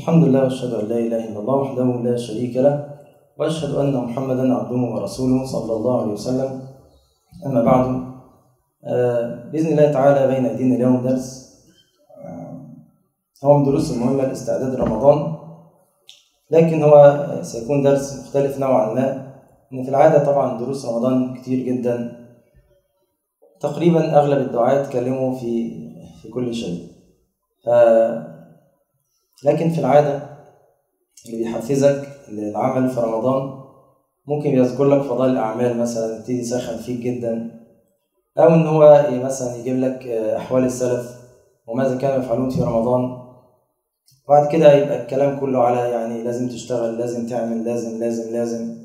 الحمد لله واشهد ان لا اله الا الله وحده لا شريك له واشهد ان محمدا عبده ورسوله صلى الله عليه وسلم اما بعد آه، باذن الله تعالى بين ايدينا اليوم درس آه، هو من دروس المهمه لاستعداد رمضان لكن هو سيكون درس مختلف نوعا ما ان في العاده طبعا دروس رمضان كتير جدا تقريبا اغلب الدعاة اتكلموا في في كل شيء ف لكن في العاده اللي بيحفزك للعمل في رمضان ممكن يذكر لك فضائل الاعمال مثلا يبتدي يسخن فيك جدا او ان هو مثلا يجيب لك احوال السلف وماذا كانوا يفعلون في رمضان بعد كده يبقى الكلام كله على يعني لازم تشتغل لازم تعمل لازم لازم لازم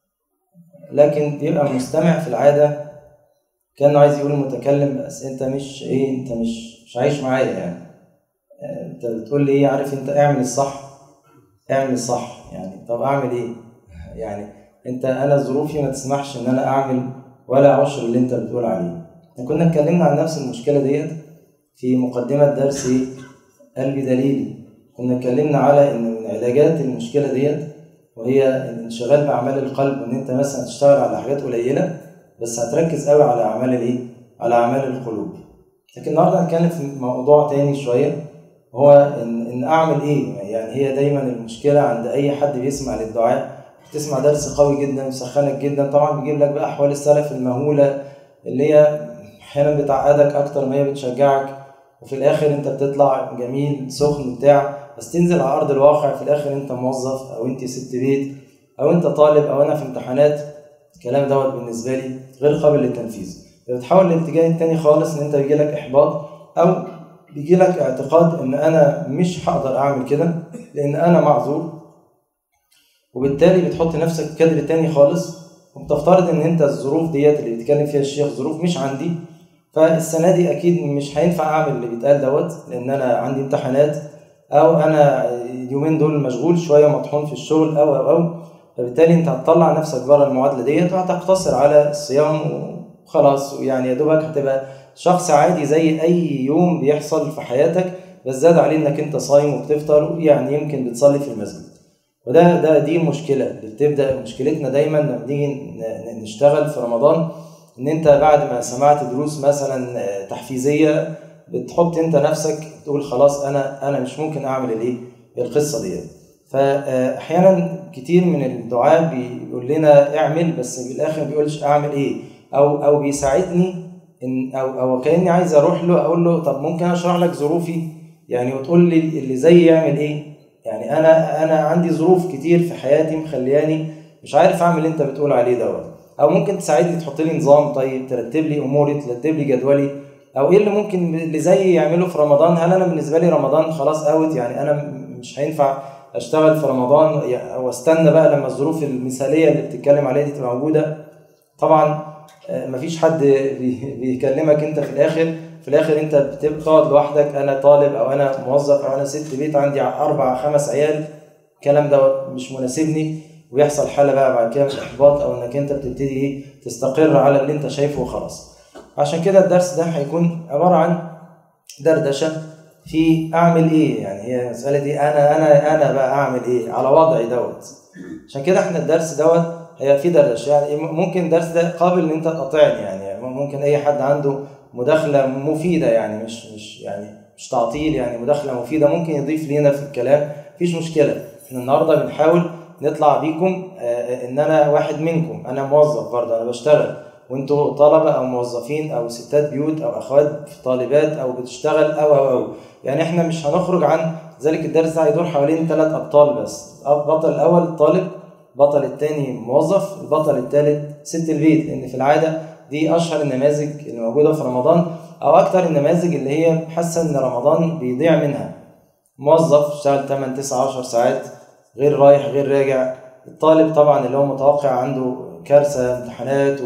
لكن بيبقى المستمع في العادة كأنه عايز يقول المتكلم بس انت مش ايه انت مش مش عايش معايا يعني انت بتقول لي ايه عارف انت اعمل الصح اعمل الصح يعني طب اعمل ايه يعني انت انا ظروفي ما تسمحش ان انا اعمل ولا عشر اللي انت بتقول عليه كنا اتكلمنا عن نفس المشكلة ديت في مقدمة درس قلبي دليلي كنا اتكلمنا على ان من علاجات المشكله ديت وهي الانشغال باعمال القلب وان انت مثلا تشتغل على حاجات قليله بس هتركز قوي على اعمال الايه على اعمال القلوب لكن النهارده هنتكلم في موضوع تاني شويه هو ان ان اعمل ايه يعني هي دايما المشكله عند اي حد بيسمع للدعاء بتسمع درس قوي جدا يسخنك جدا طبعا بيجيب لك بقى احوال السلف المهوله اللي هي احيانا بتعقدك اكتر ما هي بتشجعك وفي الاخر انت بتطلع جميل سخن بتاع بس تنزل على ارض الواقع في الاخر انت موظف او انت ست بيت او انت طالب او انا في امتحانات الكلام دوت بالنسبه لي غير قابل للتنفيذ بتحول للاتجاه التاني خالص ان انت بيجي لك احباط او بيجي لك اعتقاد ان انا مش هقدر اعمل كده لان انا معذور وبالتالي بتحط نفسك في كادر تاني خالص وبتفترض ان انت الظروف ديت اللي بيتكلم فيها الشيخ ظروف مش عندي فالسنه دي اكيد مش هينفع اعمل اللي بيتقال دوت لان انا عندي امتحانات او انا اليومين دول مشغول شويه مطحون في الشغل او او او فبالتالي انت هتطلع نفسك بره المعادله ديت وهتقتصر على الصيام وخلاص يعني يا دوبك هتبقى شخص عادي زي اي يوم بيحصل في حياتك بس زاد عليه انك انت صايم وبتفطر ويعني يمكن بتصلي في المسجد وده ده دي مشكله اللي بتبدا مشكلتنا دايما لما نيجي نشتغل في رمضان ان انت بعد ما سمعت دروس مثلا تحفيزيه بتحط انت نفسك تقول خلاص انا انا مش ممكن اعمل الايه القصه دي فاحيانا كتير من الدعاء بيقول لنا اعمل بس في الاخر ما بيقولش اعمل ايه او او بيساعدني ان او او كاني عايز اروح له اقول له طب ممكن اشرح لك ظروفي يعني وتقول لي اللي زي يعمل ايه يعني انا انا عندي ظروف كتير في حياتي مخلياني مش عارف اعمل اللي انت بتقول عليه دوت او ممكن تساعدني تحط لي نظام طيب ترتب لي اموري ترتب لي جدولي او ايه اللي ممكن اللي زي يعمله في رمضان هل انا بالنسبه لي رمضان خلاص اوت يعني انا مش هينفع اشتغل في رمضان او استنى بقى لما الظروف المثاليه اللي بتتكلم عليها دي تبقى موجوده طبعا مفيش حد بيكلمك انت في الاخر في الاخر انت بتقعد لوحدك انا طالب او انا موظف او انا ست بيت عندي اربع خمس عيال الكلام ده مش مناسبني ويحصل حاله بقى بعد كده من الاحباط او انك انت بتبتدي ايه تستقر على اللي انت شايفه وخلاص عشان كده الدرس ده هيكون عباره عن دردشه في اعمل ايه يعني هي مساله دي انا انا انا بقى اعمل ايه على وضعي دوت عشان كده احنا الدرس دوت هي في دردشه يعني ممكن الدرس ده قابل ان انت تقاطعني يعني ممكن اي حد عنده مداخله مفيده يعني مش مش يعني مش تعطيل يعني مداخله مفيده ممكن يضيف لينا في الكلام مفيش مشكله احنا النهارده بنحاول نطلع بيكم ان انا واحد منكم انا موظف برضه انا بشتغل وانتوا طلبه او موظفين او ستات بيوت او اخوات طالبات او بتشتغل او او او يعني احنا مش هنخرج عن ذلك الدرس ده هيدور حوالين ثلاث ابطال بس البطل الاول طالب البطل الثاني موظف البطل الثالث ست البيت لان في العاده دي اشهر النماذج اللي موجوده في رمضان او اكتر النماذج اللي هي حاسه ان رمضان بيضيع منها موظف اشتغل 8 9 10 ساعات غير رايح غير راجع الطالب طبعا اللي هو متوقع عنده كارثه امتحانات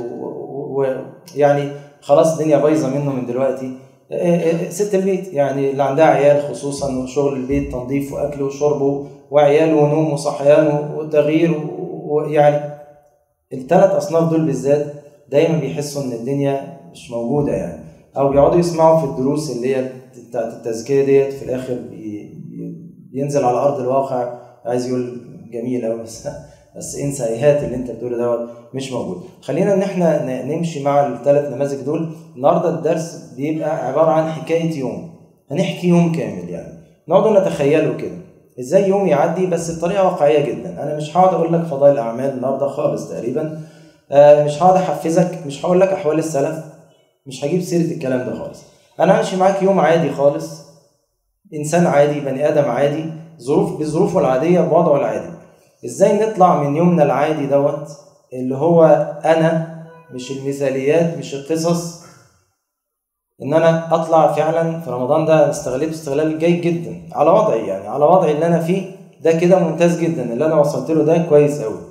ويعني و... خلاص الدنيا بايظه منه من دلوقتي ست البيت يعني اللي عندها عيال خصوصا وشغل البيت تنظيف واكله وشربه وعياله ونوم وصحيان وتغيير ويعني الثلاث اصناف دول بالذات دايما بيحسوا ان الدنيا مش موجوده يعني او بيقعدوا يسمعوا في الدروس اللي هي بتاعت التزكيه ديت في الاخر بينزل على ارض الواقع عايز يقول جميل قوي بس بس انسى هيهات اللي انت بتقوله دوت مش موجود خلينا ان احنا نمشي مع الثلاث نماذج دول النهارده الدرس بيبقى عباره عن حكايه يوم هنحكي يوم كامل يعني نقعد نتخيله كده ازاي يوم يعدي بس بطريقه واقعيه جدا انا مش هقعد اقول لك فضائل الاعمال النهارده خالص تقريبا آه مش هقعد احفزك مش هقول لك احوال السلف مش هجيب سيره الكلام ده خالص انا همشي معاك يوم عادي خالص انسان عادي بني ادم عادي ظروف بظروفه العاديه بوضعه العادي ازاي نطلع من يومنا العادي دوت اللي هو انا مش المثاليات مش القصص ان انا اطلع فعلا في رمضان ده استغليته استغلال جيد جدا على وضعي يعني على وضعي اللي انا فيه ده كده ممتاز جدا اللي انا وصلت له ده كويس قوي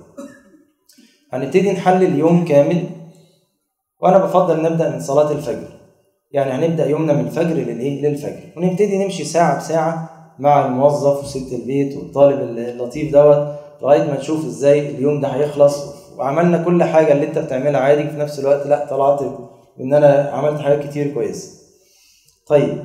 هنبتدي نحلل يوم كامل وانا بفضل نبدا من صلاه الفجر يعني هنبدا يومنا من الفجر للايه للفجر ونبتدي نمشي ساعه بساعه مع الموظف وست البيت والطالب اللطيف دوت لغايه ما نشوف ازاي اليوم ده هيخلص وعملنا كل حاجه اللي انت بتعملها عادي في نفس الوقت لا طلعت ان انا عملت حاجات كتير كويسه طيب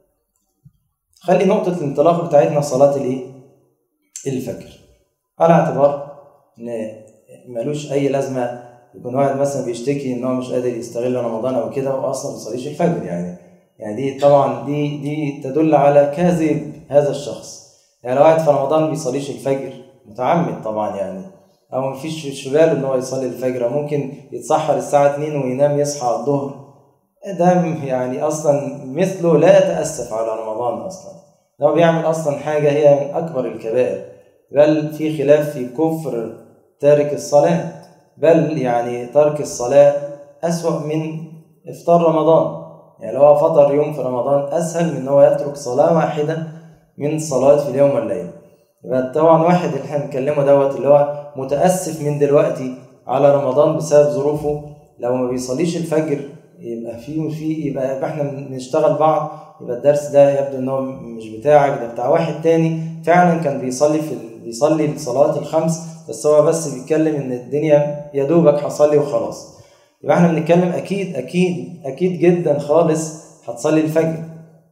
خلي نقطه الانطلاق بتاعتنا صلاه الايه الفجر على اعتبار ان ملوش اي لازمه يكون واحد مثلا بيشتكي ان هو مش قادر يستغل رمضان او كده واصلا ما بيصليش الفجر يعني يعني دي طبعا دي دي تدل على كذب هذا الشخص يعني لو واحد في رمضان ما بيصليش الفجر متعمد طبعا يعني او مفيش في باله ان هو يصلي الفجر ممكن يتسحر الساعه 2 وينام يصحى على الظهر ده يعني اصلا مثله لا يتاسف على رمضان اصلا ده بيعمل اصلا حاجه هي من اكبر الكبائر بل في خلاف في كفر تارك الصلاه بل يعني ترك الصلاه اسوا من افطار رمضان يعني لو هو فطر يوم في رمضان اسهل من ان هو يترك صلاه واحده من صلاه في اليوم والليله يبقى طبعا واحد اللي احنا بنكلمه دوت اللي هو متاسف من دلوقتي على رمضان بسبب ظروفه لو ما بيصليش الفجر يبقى في في يبقى, يبقى احنا بنشتغل بعض يبقى الدرس ده يبدو ان هو مش بتاعك ده بتاع واحد تاني فعلا كان بيصلي في بيصلي الصلوات الخمس بس هو بس بيتكلم ان الدنيا يا دوبك هصلي وخلاص يبقى احنا بنتكلم اكيد اكيد اكيد جدا خالص هتصلي الفجر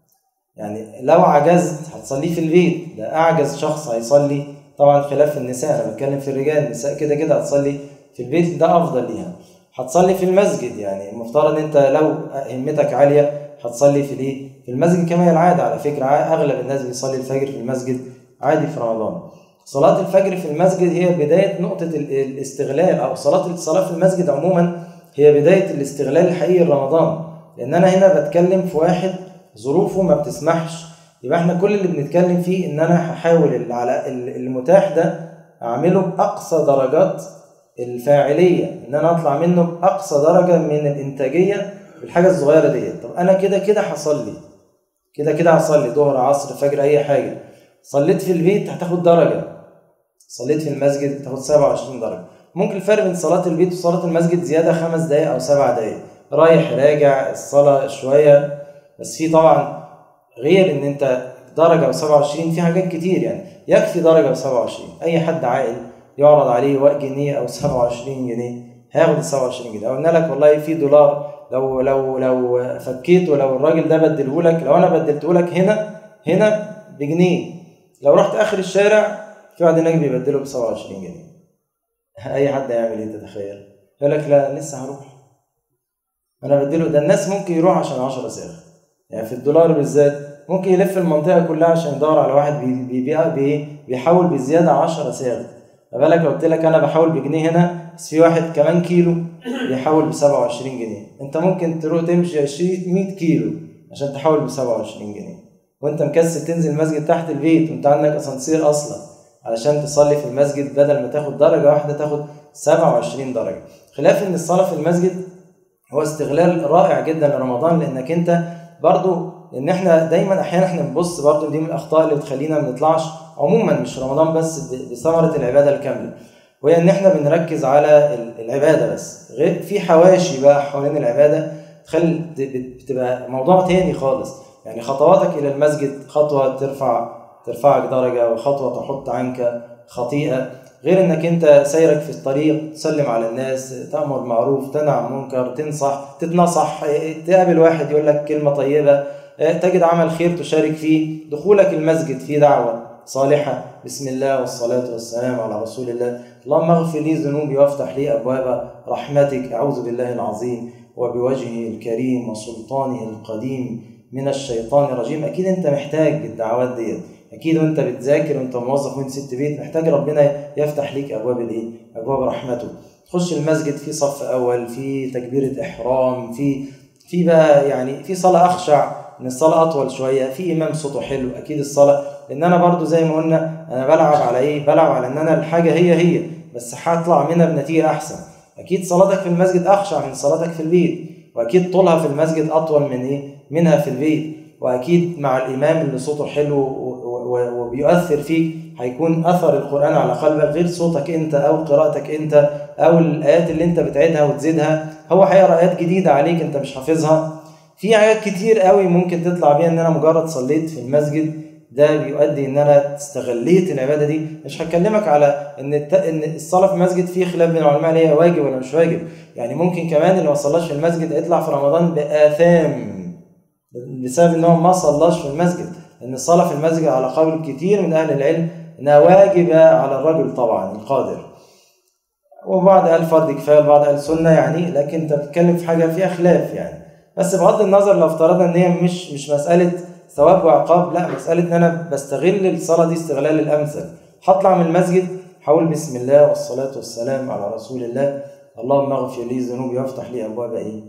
يعني لو عجزت هتصليه في البيت ده اعجز شخص هيصلي طبعا خلاف النساء انا بتكلم في الرجال النساء كده كده هتصلي في البيت ده افضل ليها هتصلي في المسجد يعني المفترض ان انت لو همتك عاليه هتصلي في الايه في المسجد كما هي العاده على فكره اغلب الناس بيصلي الفجر في المسجد عادي في رمضان صلاة الفجر في المسجد هي بداية نقطة الاستغلال أو صلاة الصلاة في المسجد عموما هي بداية الاستغلال الحقيقي لرمضان لأن أنا هنا بتكلم في واحد ظروفه ما بتسمحش يبقى احنا كل اللي بنتكلم فيه ان انا هحاول على المتاح ده اعمله باقصى درجات الفاعليه ان انا اطلع منه باقصى درجه من الانتاجيه بالحاجه الصغيره ديت طب انا كده كده هصلي كده كده هصلي ظهر عصر فجر اي حاجه صليت في البيت هتاخد درجه صليت في المسجد تاخد 27 درجه ممكن الفرق بين صلاه البيت وصلاه المسجد زياده خمس دقائق او سبع دقائق رايح راجع الصلاه شويه بس في طبعا غير ان انت درجه و27 في حاجات كتير يعني يكفي درجه و27 اي حد عاقل يعرض عليه جنيه او 27 جنيه هياخد ال 27 جنيه قلنا لك والله في دولار لو لو لو فكيته لو الراجل ده بدله لك لو انا بدلته لك هنا هنا بجنيه لو رحت اخر الشارع في واحد هناك بيبدله ب 27 جنيه اي حد هيعمل ايه تتخيل يقول لك لا لسه هروح انا بديله ده الناس ممكن يروح عشان 10 صاغ يعني في الدولار بالذات ممكن يلف المنطقه كلها عشان يدور على واحد بيبيع بي بيحول بزياده 10 صاغ ما بالك لو قلت لك انا بحول بجنيه هنا بس في واحد كمان كيلو بيحول ب 27 جنيه انت ممكن تروح تمشي 20 100 كيلو عشان تحول ب 27 جنيه وانت مكسل تنزل المسجد تحت البيت وانت عندك اسانسير اصلا علشان تصلي في المسجد بدل ما تاخد درجه واحده تاخد 27 درجه خلاف ان الصلاه في المسجد هو استغلال رائع جدا لرمضان لانك انت برضو لان احنا دايما احيانا احنا بنبص برضو دي من الاخطاء اللي بتخلينا ما نطلعش عموما مش رمضان بس بثمره العباده الكامله وهي ان احنا بنركز على العباده بس غير في حواشي بقى حوالين العباده تخلي بتبقى موضوع تاني خالص يعني خطواتك الى المسجد خطوه ترفع ترفعك درجه وخطوه تحط عنك خطيئه غير انك انت سيرك في الطريق تسلم على الناس تامر معروف تنهى عن منكر تنصح تتنصح تقابل واحد يقول لك كلمه طيبه تجد عمل خير تشارك فيه دخولك المسجد فيه دعوه صالحة بسم الله والصلاة والسلام على رسول الله اللهم اغفر لي ذنوبي وافتح لي أبواب رحمتك أعوذ بالله العظيم وبوجهه الكريم وسلطانه القديم من الشيطان الرجيم أكيد أنت محتاج الدعوات ديت أكيد وأنت بتذاكر وأنت موظف وأنت ست بيت محتاج ربنا يفتح ليك أبواب الإيه؟ أبواب رحمته تخش المسجد في صف أول في تكبيرة إحرام في في بقى يعني في صلاة أخشع إن الصلاة أطول شوية في إمام صوته حلو أكيد الصلاة لأن أنا برضو زي ما قلنا أنا بلعب على إيه؟ بلعب على إن أنا الحاجة هي هي بس هطلع منها بنتيجة أحسن أكيد صلاتك في المسجد أخشع من صلاتك في البيت وأكيد طولها في المسجد أطول من إيه؟ منها في البيت وأكيد مع الإمام اللي صوته حلو وبيؤثر فيك هيكون أثر القرآن على قلبك غير صوتك أنت أو قراءتك أنت أو الآيات اللي أنت بتعيدها وتزيدها هو هيقرأ آيات جديدة عليك أنت مش حافظها في آيات كتير قوي ممكن تطلع بيها إن أنا مجرد صليت في المسجد ده بيؤدي ان انا استغليت العباده دي مش هكلمك على ان الت... ان الصلاه في المسجد في خلاف بين العلماء هي واجب ولا مش واجب يعني ممكن كمان اللي ما صلاش في المسجد يطلع في رمضان باثام بسبب ان هو ما صلاش في المسجد ان الصلاه في المسجد على قول كتير من اهل العلم انها واجبه على الرجل طبعا القادر وبعض قال فرض كفايه وبعض قال سنه يعني لكن انت بتتكلم في حاجه فيها خلاف يعني بس بغض النظر لو افترضنا ان هي مش مش مساله ثواب وعقاب لا مساله ان انا بستغل الصلاه دي استغلال الامثل هطلع من المسجد حول بسم الله والصلاه والسلام على رسول الله اللهم اغفر لي ذنوبي وافتح لي ابواب ايه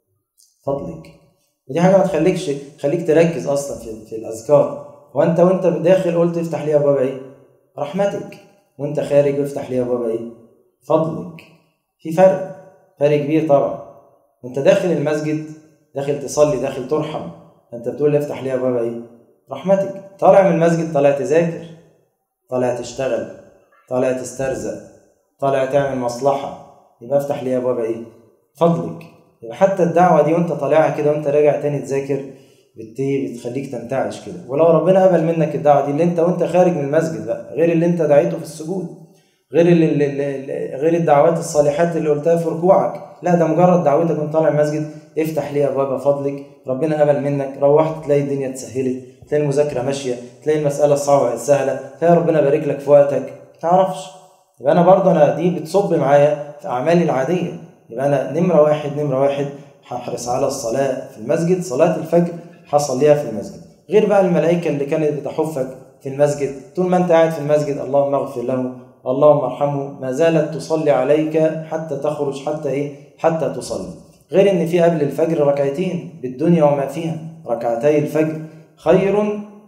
فضلك ودي حاجه ما تخليكش خليك تركز اصلا في, في الاذكار وانت وانت داخل قلت افتح لي ابواب ايه رحمتك وانت خارج افتح لي ابواب ايه فضلك في فرق فرق كبير طبعا وانت داخل المسجد داخل تصلي داخل ترحم انت بتقول لي افتح لي ابواب ايه رحمتك طالع من المسجد طالع تذاكر طالع تشتغل طالع تسترزق طالع تعمل مصلحه يبقى افتح لي ابواب ايه فضلك يبقى حتى الدعوه دي وانت طالعها كده وانت راجع تاني تذاكر بتي بتخليك تنتعش كده ولو ربنا قبل منك الدعوه دي اللي انت وانت خارج من المسجد بقى غير اللي انت دعيته في السجود غير اللي اللي غير الدعوات الصالحات اللي قلتها في ركوعك لا ده مجرد دعوتك وانت طالع المسجد افتح لي ابواب فضلك ربنا قبل منك روحت تلاقي الدنيا اتسهلت تلاقي المذاكره ماشيه تلاقي المساله الصعبه بقت سهله تلاقي ربنا بارك لك في وقتك ما تعرفش يبقى انا برضه انا دي بتصب معايا في اعمالي العاديه يبقى انا نمره واحد نمره واحد هحرص على الصلاه في المسجد صلاه الفجر هصليها في المسجد غير بقى الملائكه اللي كانت بتحفك في المسجد طول ما انت قاعد في المسجد اللهم اغفر له اللهم ارحمه ما زالت تصلي عليك حتى تخرج حتى ايه حتى تصلي غير ان في قبل الفجر ركعتين بالدنيا وما فيها ركعتي الفجر خير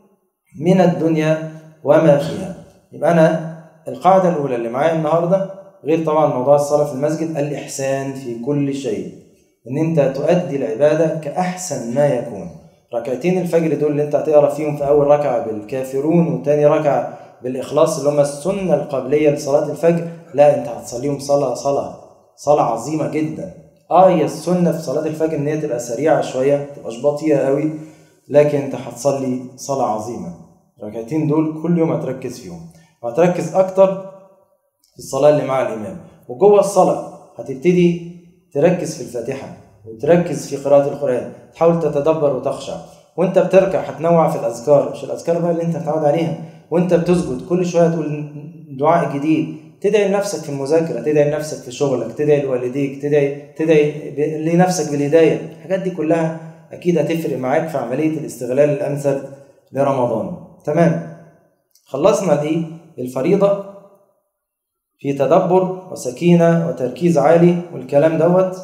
من الدنيا وما فيها يبقى انا القاعده الاولى اللي معايا النهارده غير طبعا موضوع الصلاه في المسجد الاحسان في كل شيء ان انت تؤدي العباده كاحسن ما يكون ركعتين الفجر دول اللي انت هتقرا فيهم في اول ركعه بالكافرون وتاني ركعه بالاخلاص اللي هم السنه القبليه لصلاه الفجر لا انت هتصليهم صلاه صلاه صلاه عظيمه جدا اه هي السنه في صلاه الفجر ان هي تبقى سريعه شويه ما تبقاش بطيئه قوي لكن انت هتصلي صلاه عظيمه الركعتين دول كل يوم هتركز فيهم وهتركز اكتر في الصلاه اللي مع الامام وجوه الصلاه هتبتدي تركز في الفاتحه وتركز في قراءه القران تحاول تتدبر وتخشع وانت بتركع هتنوع في الاذكار مش الاذكار بقى اللي انت متعود عليها وانت بتسجد كل شويه تقول دعاء جديد تدعي لنفسك في المذاكره تدعي لنفسك في شغلك تدعي لوالديك تدعي تدعي لنفسك بالهدايه الحاجات دي كلها اكيد هتفرق معاك في عمليه الاستغلال الامثل لرمضان تمام خلصنا الايه الفريضه في تدبر وسكينه وتركيز عالي والكلام دوت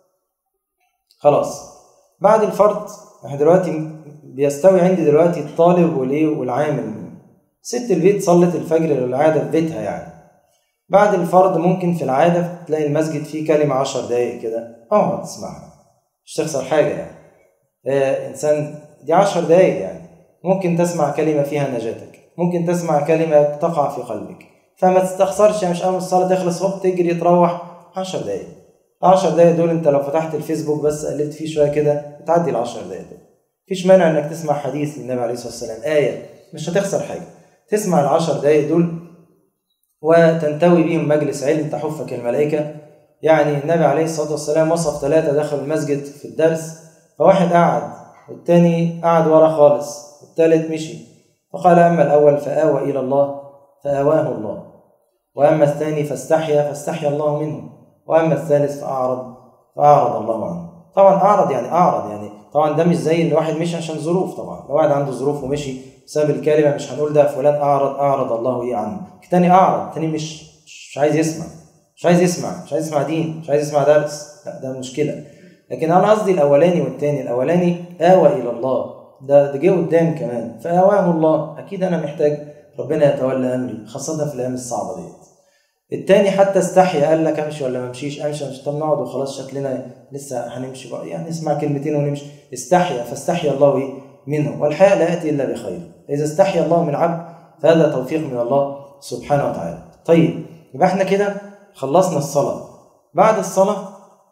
خلاص بعد الفرض احنا دلوقتي بيستوي عندي دلوقتي الطالب والايه والعامل ست البيت صلت الفجر للعادة في بيتها يعني بعد الفرض ممكن في العادة تلاقي المسجد فيه كلمة عشر دقايق كده اقعد تسمعها مش تخسر حاجة يعني آه إنسان دي عشر دقايق يعني ممكن تسمع كلمة فيها نجاتك ممكن تسمع كلمة تقع في قلبك فما تستخسرش مش أول الصلاة تخلص هوب تجري تروح عشر دقايق عشر دقايق دول انت لو فتحت الفيسبوك بس قلبت فيه شوية كده بتعدي العشر دقايق دول مفيش مانع انك تسمع حديث للنبي عليه الصلاة والسلام آية مش هتخسر حاجة تسمع العشر دقايق دول وتنتوي بهم مجلس علم تحفك الملائكة يعني النبي عليه الصلاة والسلام وصف ثلاثة دخلوا المسجد في الدرس فواحد قعد والتاني قعد ورا خالص والتالت مشي فقال أما الأول فآوى إلى الله فآواه الله وأما الثاني فاستحيا فاستحيا الله منه وأما الثالث فأعرض فأعرض الله عنه طبعا أعرض يعني أعرض يعني طبعا ده مش زي اللي واحد مشي عشان ظروف طبعا لو واحد عنده ظروف ومشي بسبب الكلمة مش هنقول ده فلان أعرض أعرض الله إيه عنه التاني أعرض التاني مش مش عايز يسمع مش عايز يسمع مش عايز يسمع دين مش عايز يسمع درس لا ده مشكلة لكن أنا قصدي الأولاني والتاني الأولاني آوى إلى الله ده ده جه قدام كمان فآواه الله أكيد أنا محتاج ربنا يتولى أمري خاصة في الأيام الصعبة ديت التاني حتى استحي قال لك امشي ولا ما امشيش امشي مش طب نقعد وخلاص شكلنا لسه هنمشي بقى يعني نسمع كلمتين ونمشي استحيا فاستحيا الله ايه منه والحياء لا ياتي الا بخير اذا استحيا الله من عبد فهذا توفيق من الله سبحانه وتعالى طيب يبقى احنا كده خلصنا الصلاه بعد الصلاه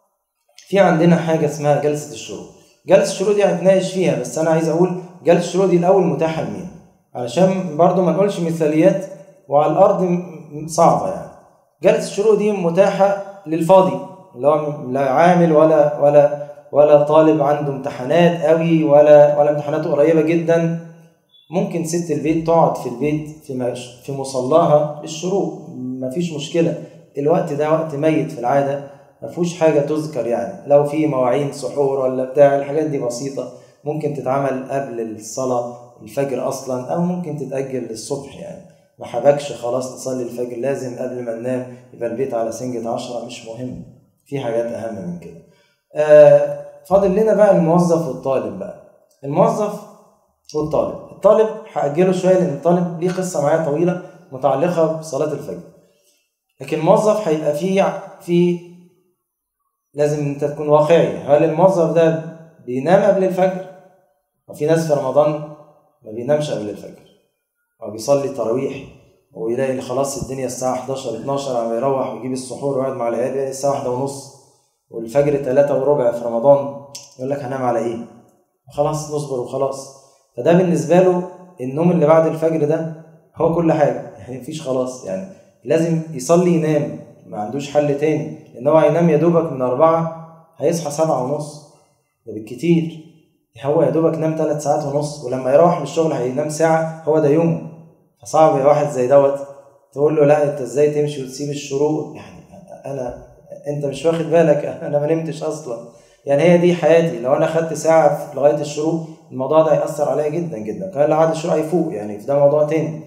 في عندنا حاجه اسمها جلسه الشروق جلسه الشروق دي هنتناقش فيها بس انا عايز اقول جلسه الشروق دي الاول متاحه لمين علشان برضو ما نقولش مثاليات وعلى الارض صعبه يعني جلسه الشروق دي متاحه للفاضي اللي هو لا عامل ولا ولا ولا طالب عنده امتحانات قوي ولا ولا امتحاناته قريبه جدا ممكن ست البيت تقعد في البيت في مش في مصلاها للشروق مفيش مشكله الوقت ده وقت ميت في العاده ما فيهوش حاجه تذكر يعني لو في مواعين سحور ولا بتاع الحاجات دي بسيطه ممكن تتعمل قبل الصلاه الفجر اصلا او ممكن تتاجل للصبح يعني ما حبكش خلاص نصلي الفجر لازم قبل ما ننام يبقى البيت على سنجة عشرة مش مهم في حاجات أهم من كده آه فاضل لنا بقى الموظف والطالب بقى الموظف والطالب الطالب هأجله شوية لأن الطالب ليه قصة معايا طويلة متعلقة بصلاة الفجر لكن الموظف هيبقى فيه في لازم انت تكون واقعي هل الموظف ده بينام قبل الفجر وفي ناس في رمضان ما بينامش قبل الفجر او بيصلي تراويح ويلاقي خلاص الدنيا الساعة 11 12 عم يروح ويجيب السحور ويقعد مع العيال يلاقي الساعة واحدة ونص والفجر 3 وربع في رمضان يقول لك هنام على ايه؟ خلاص نصبر وخلاص فده بالنسبة له النوم اللي بعد الفجر ده هو كل حاجة يعني مفيش خلاص يعني لازم يصلي ينام ما عندوش حل تاني لأن هو هينام يا دوبك من أربعة هيصحى سبعة ونص ده بالكتير هو يا دوبك نام ثلاث ساعات ونص ولما يروح من الشغل هينام ساعة هو ده يومه فصعب يا واحد زي دوت تقول له لا انت ازاي تمشي وتسيب الشروق يعني انا انت مش واخد بالك انا ما نمتش اصلا يعني هي دي حياتي لو انا خدت ساعة لغاية الشروق الموضوع ده هيأثر عليا جدا جدا كمان لو عاد الشروق هيفوق يعني ده موضوع تاني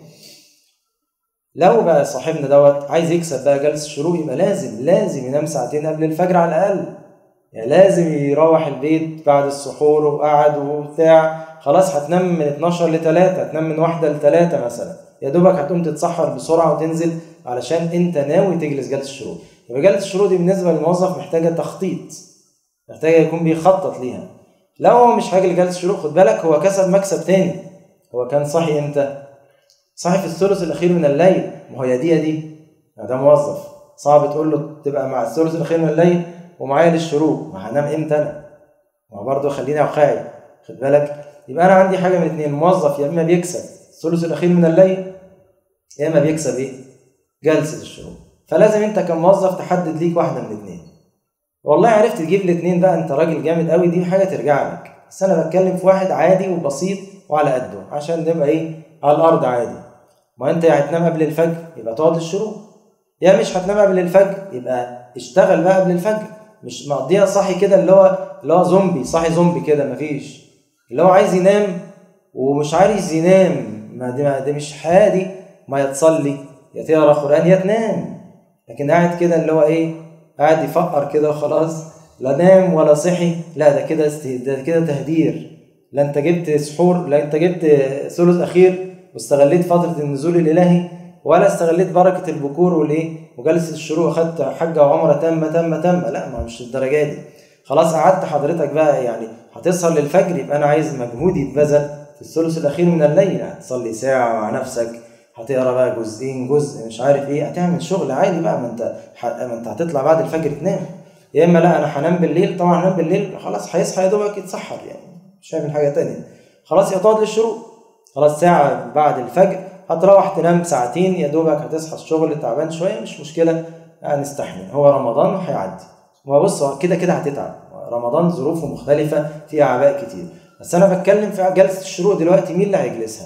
لو بقى صاحبنا دوت عايز يكسب بقى جلسة الشروق يبقى لازم لازم ينام ساعتين قبل الفجر على الأقل يعني لازم يروح البيت بعد السحور وقعد وبتاع خلاص هتنام من 12 ل 3 هتنام من واحدة ل 3 مثلا يا دوبك هتقوم تتسحر بسرعة وتنزل علشان انت ناوي تجلس جلسة الشروق يبقى جلسة الشروق دي بالنسبة للموظف محتاجة تخطيط محتاجة يكون بيخطط ليها لو هو مش هاجي لجلسة الشروق خد بالك هو كسب مكسب تاني هو كان صاحي امتى؟ صاحي في الثلث الأخير من الليل ما هو يا دي يا دي ده موظف صعب تقول له تبقى مع الثلث الأخير من الليل ومعايا للشروق ما هنام امتى انا؟ ما برضه خليني واقعي خد بالك يبقى انا عندي حاجه من اتنين موظف يا اما بيكسب الثلث الاخير من الليل يا اما بيكسب ايه؟ جلسه الشروق فلازم انت كموظف تحدد ليك واحده من اتنين والله عرفت تجيب الاتنين بقى انت راجل جامد قوي دي حاجه ترجع لك بس انا بتكلم في واحد عادي وبسيط وعلى قده عشان نبقى ايه على الارض عادي ما انت يا هتنام قبل الفجر يبقى تقعد الشروق يا مش هتنام قبل الفجر يبقى اشتغل بقى قبل الفجر مش مقضيها صاحي كده اللي هو اللي هو زومبي صاحي زومبي كده مفيش اللي هو عايز ينام ومش عايز ينام ما دي, ما دي مش حياه دي ما يتصلي يا تقرا قران يا تنام لكن قاعد كده اللي هو ايه قاعد يفقر كده وخلاص لا نام ولا صحي لا ده كده است... ده كده تهدير لا انت جبت سحور لا انت جبت ثلث اخير واستغليت فتره النزول الالهي ولا استغليت بركه البكور والايه وجلسه الشروق اخدت حجه وعمره تامه تامه تامه لا ما مش الدرجه دي خلاص قعدت حضرتك بقى يعني هتسهر للفجر يبقى انا عايز مجهود يتبذل في الثلث الاخير من الليل هتصلي ساعه مع نفسك هتقرا بقى جزئين جزء مش عارف ايه هتعمل شغل عادي بقى ما انت ما انت هتطلع بعد الفجر تنام يا اما لا انا هنام بالليل طبعا هنام بالليل خلاص هيصحى يا دوبك يتسحر يعني مش هيعمل حاجه تانية خلاص يقعد للشروق خلاص ساعه بعد الفجر هتروح تنام ساعتين يا دوبك هتصحى الشغل تعبان شويه مش مشكله هنستحمل هو رمضان وهيعدي وبص كده كده هتتعب رمضان ظروفه مختلفه فيها اعباء كتير بس انا بتكلم في جلسه الشروق دلوقتي مين اللي هيجلسها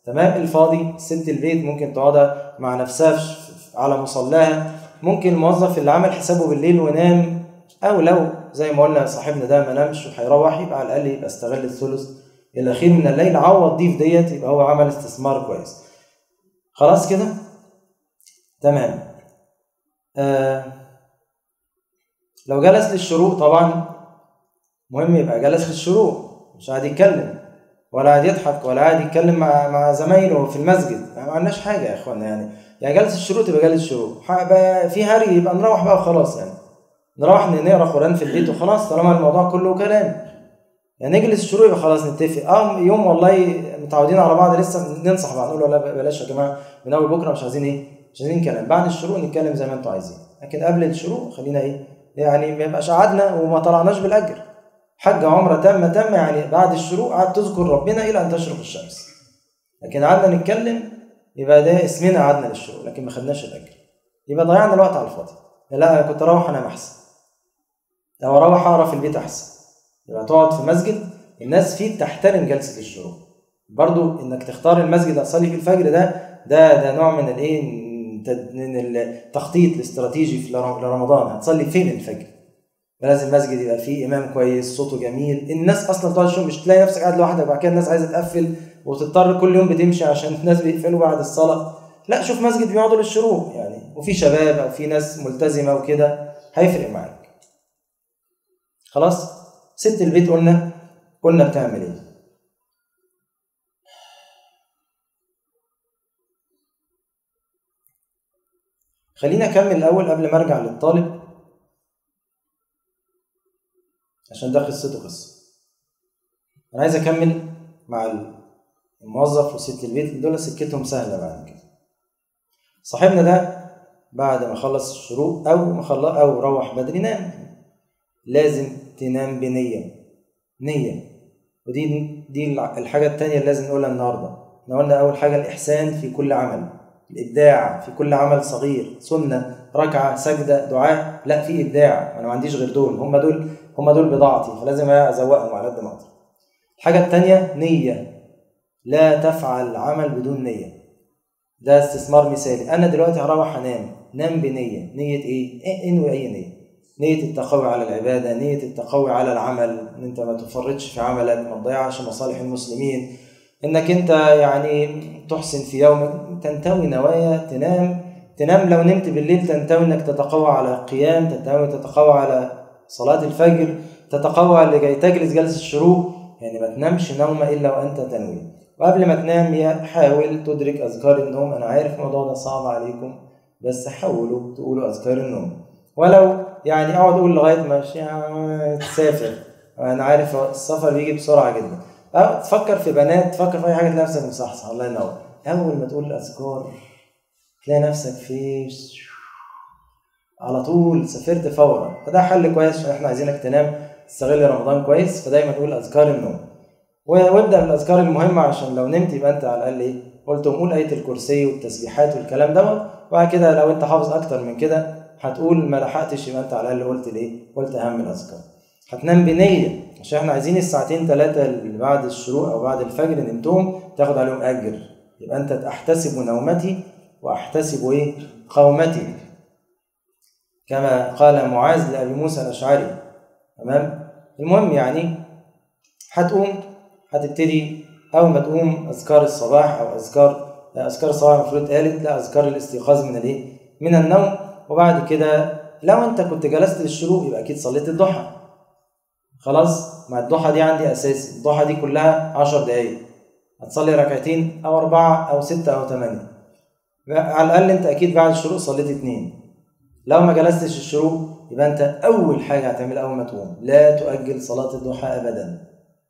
تمام الفاضي ست البيت ممكن تقعدها مع نفسها على مصلاها ممكن الموظف اللي عمل حسابه بالليل ونام او لو زي ما قلنا صاحبنا ده ما نامش وهيروح يبقى على الاقل يبقى استغل الثلث الاخير من الليل عوض دي في ديت يبقى هو عمل استثمار كويس خلاص كده تمام آه لو جلس للشروق طبعا مهم يبقى جلس للشروق مش قاعد يتكلم ولا قاعد يضحك ولا قاعد يتكلم مع مع زمايله في المسجد ما عندناش حاجه يا اخوانا يعني يعني جلسه الشروق تبقى جلسه الشروق في هري يبقى نروح بقى وخلاص يعني نروح نقرا قران في البيت وخلاص طالما الموضوع كله كلام يعني نجلس الشروق يبقى خلاص نتفق اه يوم والله متعودين على بعض لسه ننصح بعض نقول والله بلاش يا جماعه من اول بكره مش عايزين ايه مش عايزين كلام بعد الشروق نتكلم زي ما انتوا عايزين لكن قبل الشروق خلينا ايه يعني ما يبقاش قعدنا وما طلعناش بالاجر حج عمره تامه تامه يعني بعد الشروق قعدت تذكر ربنا الى ان تشرق الشمس لكن قعدنا نتكلم يبقى ده اسمنا قعدنا للشروق لكن ما خدناش الاجر يبقى ضيعنا الوقت على الفاضي لا كنت اروح انام احسن لو اروح اقرا في البيت احسن يبقى تقعد في مسجد الناس فيه تحترم جلسه الشروق برضو انك تختار المسجد تصلي في الفجر ده ده ده نوع من الايه من التخطيط الاستراتيجي في لرمضان هتصلي فين الفجر لازم المسجد يبقى فيه امام كويس صوته جميل الناس اصلا بتوع الشغل مش تلاقي نفسك قاعد لوحدك بعد كده الناس عايزه تقفل وتضطر كل يوم بتمشي عشان الناس بيقفلوا بعد الصلاه لا شوف مسجد بيقعدوا للشروق يعني وفي شباب او في ناس ملتزمه وكده هيفرق معاك خلاص ست البيت قلنا قلنا بتعمل ايه خلينا اكمل الاول قبل ما ارجع للطالب عشان ده قصته قصه انا عايز اكمل مع الموظف وست البيت دول سكتهم سهله بعد كده صاحبنا ده بعد ما خلص الشروق او ما خلص او روح بدري نام لازم تنام بنيه نيه ودي دي الحاجه الثانيه اللي لازم نقولها النهارده احنا قلنا اول حاجه الاحسان في كل عمل الابداع في كل عمل صغير سنه ركعه سجده دعاء لا في ابداع انا ما عنديش غير دول هم دول هم دول بضاعتي فلازم ازوقهم على قد ما اقدر الحاجه الثانيه نيه لا تفعل عمل بدون نيه ده استثمار مثالي انا دلوقتي هروح انام نام بنيه نيه ايه, إيه انوي اي نيه نية التقوي على العبادة نية التقوي على العمل ان انت ما تفرطش في عملك ما تضيعش مصالح المسلمين انك انت يعني تحسن في يومك تنتوي نوايا تنام تنام لو نمت بالليل تنتوي انك تتقوى على القيام تنتوي تتقوى على صلاة الفجر تتقوى لكي تجلس جلسة الشروق يعني ما تنامش نومة إلا وأنت تنوي وقبل ما تنام حاول تدرك أذكار النوم أنا عارف الموضوع ده صعب عليكم بس حاولوا تقولوا أذكار النوم ولو يعني اقعد اقول لغايه ما تسافر انا عارف السفر بيجي بسرعه جدا أو تفكر في بنات تفكر في اي حاجه تلاقي نفسك مصحصح الله ينور اول ما تقول الاذكار تلاقي نفسك في على طول سافرت فورا فده حل كويس عشان احنا عايزينك تنام تستغل رمضان كويس فدايما تقول اذكار النوم وابدا بالاذكار المهمه عشان لو نمت يبقى انت على الاقل ايه قلت قول ايه الكرسي والتسبيحات والكلام دوت وبعد كده لو انت حافظ اكتر من كده هتقول ما لحقتش يبقى انت على الاقل قلت الايه قلت اهم الاذكار هتنام بنيه عشان احنا عايزين الساعتين ثلاثه اللي بعد الشروق او بعد الفجر نمتهم تاخد عليهم اجر يبقى انت احتسب نومتي واحتسب ايه قومتي كما قال معاذ لابي موسى الاشعري تمام المهم يعني هتقوم هتبتدي اول ما تقوم اذكار الصباح او اذكار اذكار الصباح المفروض اتقالت لا اذكار الاستيقاظ من الايه من النوم وبعد كده لو انت كنت جلست للشروق يبقى اكيد صليت الضحى خلاص مع الضحى دي عندي اساسي الضحى دي كلها 10 دقايق هتصلي ركعتين او اربعه او سته او ثمانيه على الاقل انت اكيد بعد الشروق صليت اتنين لو ما جلستش الشروق يبقى انت اول حاجه هتعملها اول ما تقوم لا تؤجل صلاه الضحى ابدا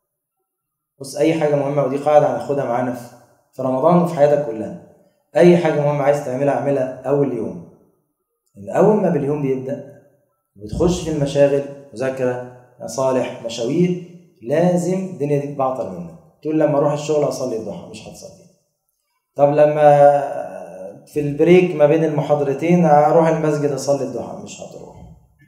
بص اي حاجه مهمه ودي قاعده هناخدها معانا في رمضان وفي حياتك كلها اي حاجه مهمه عايز تعملها اعملها اول يوم ان اول ما باليوم بيبدا بتخش في المشاغل مذاكره مصالح مشاوير لازم الدنيا دي تبعطل منك تقول لما اروح الشغل اصلي الضحى مش هتصلي طب لما في البريك ما بين المحاضرتين اروح المسجد اصلي الضحى مش هتروح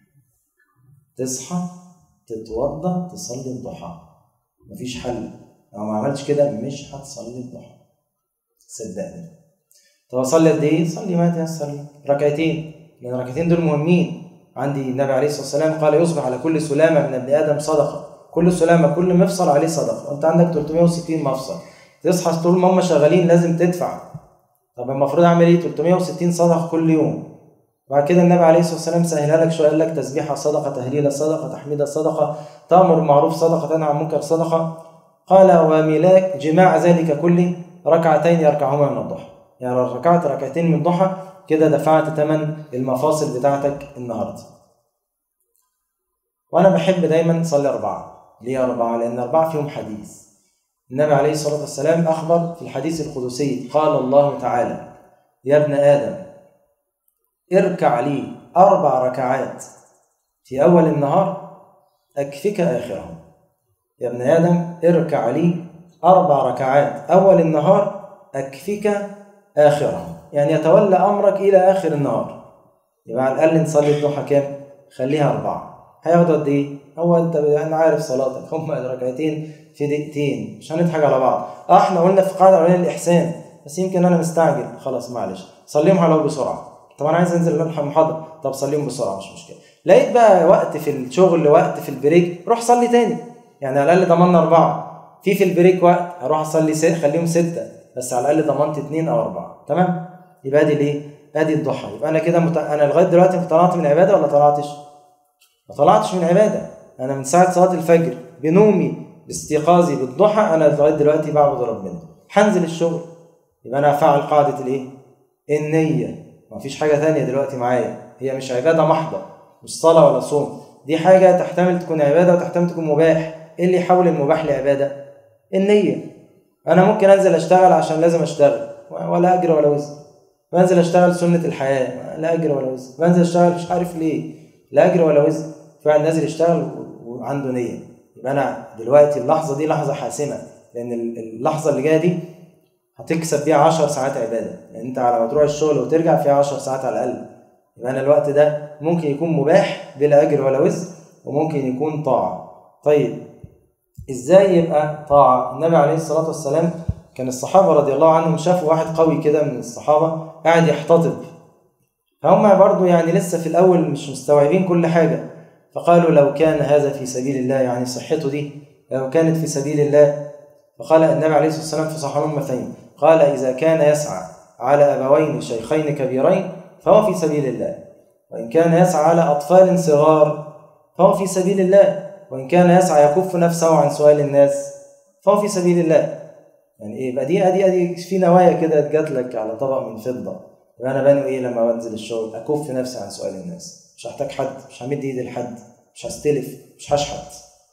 تصحى تتوضا تصلي الضحى مفيش حل لو ما عملتش كده مش هتصلي الضحى صدقني طب اصلي قد ايه؟ صلي ما تيسر ركعتين لان الركعتين دول مهمين عندي النبي عليه الصلاه والسلام قال يصبح على كل سلامه من ابن ادم صدقه كل سلامه كل مفصل عليه صدقه وانت عندك 360 مفصل تصحى طول ما هم شغالين لازم تدفع طب المفروض اعمل ايه 360 صدقه كل يوم بعد كده النبي عليه الصلاه والسلام سهلها لك شويه قال لك تسبيحه صدقه تهليله صدقه تحميده صدقه تامر بالمعروف صدقه تنهى عن المنكر صدقه قال وملاك جماع ذلك كله ركعتين يركعهما من الضحى يعني لو ركعت ركعتين من الضحى كده دفعت ثمن المفاصل بتاعتك النهارده وانا بحب دايما اصلي اربعه ليه اربعه لان اربعه فيهم حديث النبي عليه الصلاه والسلام اخبر في الحديث القدسي قال الله تعالى يا ابن ادم اركع لي اربع ركعات في اول النهار اكفك اخرهم يا ابن ادم اركع لي اربع ركعات اول النهار اكفك اخرهم يعني يتولى امرك الى اخر النهار يبقى على الاقل نصلي الضحى كام خليها اربعه هياخدوا قد ايه هو انت انا عارف صلاتك هم ركعتين في دقيقتين مش هنضحك على بعض اه احنا قلنا في قاعده اولانيه الاحسان بس يمكن انا مستعجل خلاص معلش صليهم على بسرعه طب انا عايز انزل الحق المحاضره طب صليهم بسرعه مش مشكله لقيت بقى وقت في الشغل وقت في البريك روح صلي تاني يعني على الاقل ضمننا اربعه في في البريك وقت هروح اصلي ست خليهم سته بس على الاقل ضمنت اثنين او اربعه تمام يبقى ادي ليه؟ ادي الضحى يبقى انا كده مت... انا لغايه دلوقتي طلعت من العباده ولا طلعتش؟ ما طلعتش من العباده انا من ساعه صلاه الفجر بنومي باستيقاظي بالضحى انا لغايه دلوقتي بعبد ربنا هنزل الشغل يبقى انا هفعل قاعده الايه؟ النيه ما فيش حاجه ثانيه دلوقتي معايا هي مش عباده محضه مش صلاه ولا صوم دي حاجه تحتمل تكون عباده وتحتمل تكون مباح ايه اللي يحول المباح لعباده؟ النيه انا ممكن انزل اشتغل عشان لازم اشتغل ولا اجر ولا وزن بنزل اشتغل سنه الحياه لا اجر ولا وزن بنزل اشتغل مش عارف ليه لا اجر ولا وزن فعلا نازل يشتغل وعنده نيه يبقى انا دلوقتي اللحظه دي لحظه حاسمه لان اللحظه اللي جايه دي هتكسب بيها 10 ساعات عباده يعني انت على ما تروح الشغل وترجع فيها 10 ساعات على الاقل يبقى انا الوقت ده ممكن يكون مباح بلا اجر ولا وزن وممكن يكون طاعه طيب ازاي يبقى طاعه النبي عليه الصلاه والسلام كان الصحابه رضي الله عنهم شافوا واحد قوي كده من الصحابه قاعد يحتطب فهم برضو يعني لسه في الاول مش مستوعبين كل حاجه فقالوا لو كان هذا في سبيل الله يعني صحته دي لو كانت في سبيل الله فقال النبي عليه الصلاه والسلام في صحيح مثلين قال اذا كان يسعى على ابوين شيخين كبيرين فهو في سبيل الله وان كان يسعى على اطفال صغار فهو في سبيل الله وإن كان يسعى يكف نفسه عن سؤال الناس فهو في سبيل الله يعني ايه يبقى دي ادي ادي في نوايا كده جات لك على طبق من فضه يبقى انا بنوي ايه لما بنزل الشغل اكف نفسي عن سؤال الناس مش هحتاج حد مش همد ايدي لحد مش هستلف مش هشحت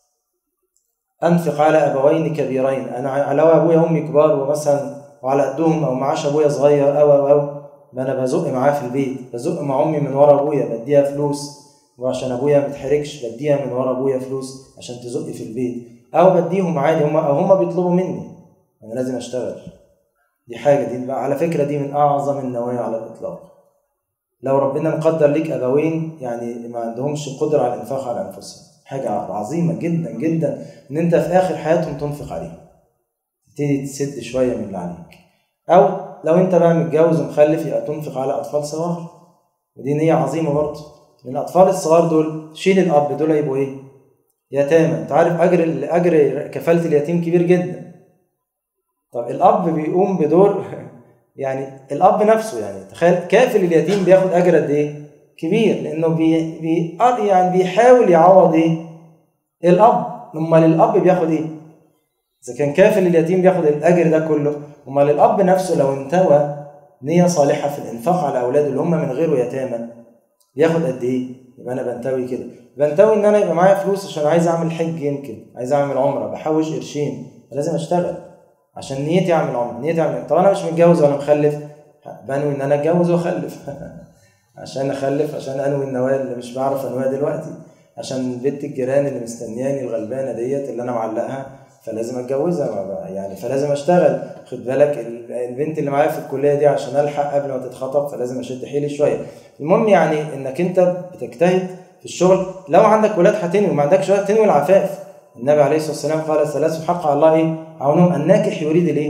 انفق على ابوين كبيرين انا لو ابويا وامي كبار ومثلا وعلى قدهم او معاش ابويا صغير او او او ما انا بزق معاه في البيت بزق مع امي من ورا ابويا بديها فلوس وعشان ابويا ما يتحرجش بديها من ورا ابويا فلوس عشان تزق في البيت او بديهم عادي هم او هم بيطلبوا مني انا لازم اشتغل دي حاجه دي بقى على فكره دي من اعظم النوايا على الاطلاق لو ربنا مقدر ليك ابوين يعني ما عندهمش قدره على الانفاق على انفسهم حاجه عظيمه جدا جدا ان انت في اخر حياتهم تنفق عليهم تبتدي تسد شويه من اللي عليك او لو انت بقى متجوز ومخلف يبقى تنفق على اطفال صغار ودي نيه عظيمه برضه الاطفال الصغار دول شيل الاب دول يبقوا ايه يتامى انت عارف اجر اجر كفاله اليتيم كبير جدا طب الاب بيقوم بدور يعني الاب نفسه يعني تخيل كافل اليتيم بياخد اجر قد ايه كبير لانه بي, بي يعني بيحاول يعوض ايه الاب امال الاب بياخد ايه اذا كان كافل اليتيم بياخد الاجر ده كله امال الاب نفسه لو انتوى نيه صالحه في الانفاق على اولاده اللي هم من غيره يتامى بياخد قد ايه يبقى انا بنتوي كده بنتوي ان انا يبقى معايا فلوس عشان عايز اعمل حج يمكن عايز اعمل عمره بحوش قرشين لازم اشتغل عشان نيتي اعمل عمره نيتي اعمل طب انا مش متجوز ولا مخلف بنوي ان انا اتجوز واخلف عشان اخلف عشان انوي النوايا اللي مش بعرف انويها دلوقتي عشان بنت الجيران اللي مستنياني الغلبانه ديت اللي انا معلقها فلازم اتجوزها يعني فلازم اشتغل خد بالك البنت اللي معايا في الكليه دي عشان الحق قبل ما تتخطب فلازم اشد حيلي شويه المهم يعني انك انت بتجتهد في الشغل لو عندك ولاد هتنوي ما عندكش ولاد تنوي العفاف النبي عليه الصلاه والسلام قال ثلاث حق على الله ايه عونهم الناكح يريد الايه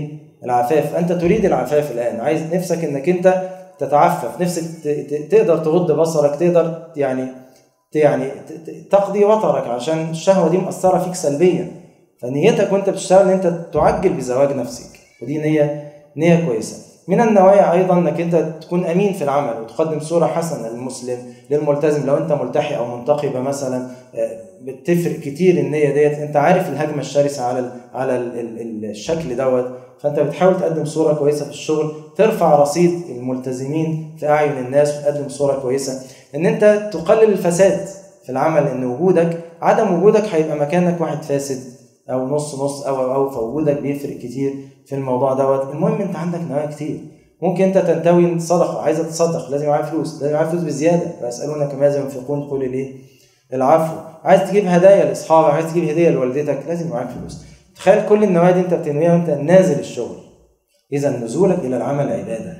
العفاف انت تريد العفاف الان عايز نفسك انك انت تتعفف نفسك تقدر تغض بصرك تقدر يعني يعني تقضي وطرك عشان الشهوه دي مأثره فيك سلبيا فنيتك وانت بتشتغل ان انت تعجل بزواج نفسك ودي نيه نيه كويسه من النوايا ايضا انك انت تكون امين في العمل وتقدم صوره حسنه للمسلم للملتزم لو انت ملتحي او منتقبه مثلا آه، بتفرق كتير النيه ديت انت عارف الهجمه الشرسه على على الشكل دوت فانت بتحاول تقدم صوره كويسه في الشغل ترفع رصيد الملتزمين في اعين الناس وتقدم صوره كويسه ان انت تقلل الفساد في العمل ان وجودك عدم وجودك هيبقى مكانك واحد فاسد او نص نص او او, أو فوجودك بيفرق كتير في الموضوع دوت المهم انت عندك نوايا كتير ممكن انت تنتوي صدقه عايزه تصدق لازم معايا فلوس لازم معايا فلوس بزياده فيسالونك ماذا ينفقون قول ليه العفو عايز تجيب هدايا لاصحابك عايز تجيب هديه لوالدتك لازم معاك فلوس تخيل كل النوايا دي انت بتنويها وانت نازل الشغل اذا نزولك الى العمل عباده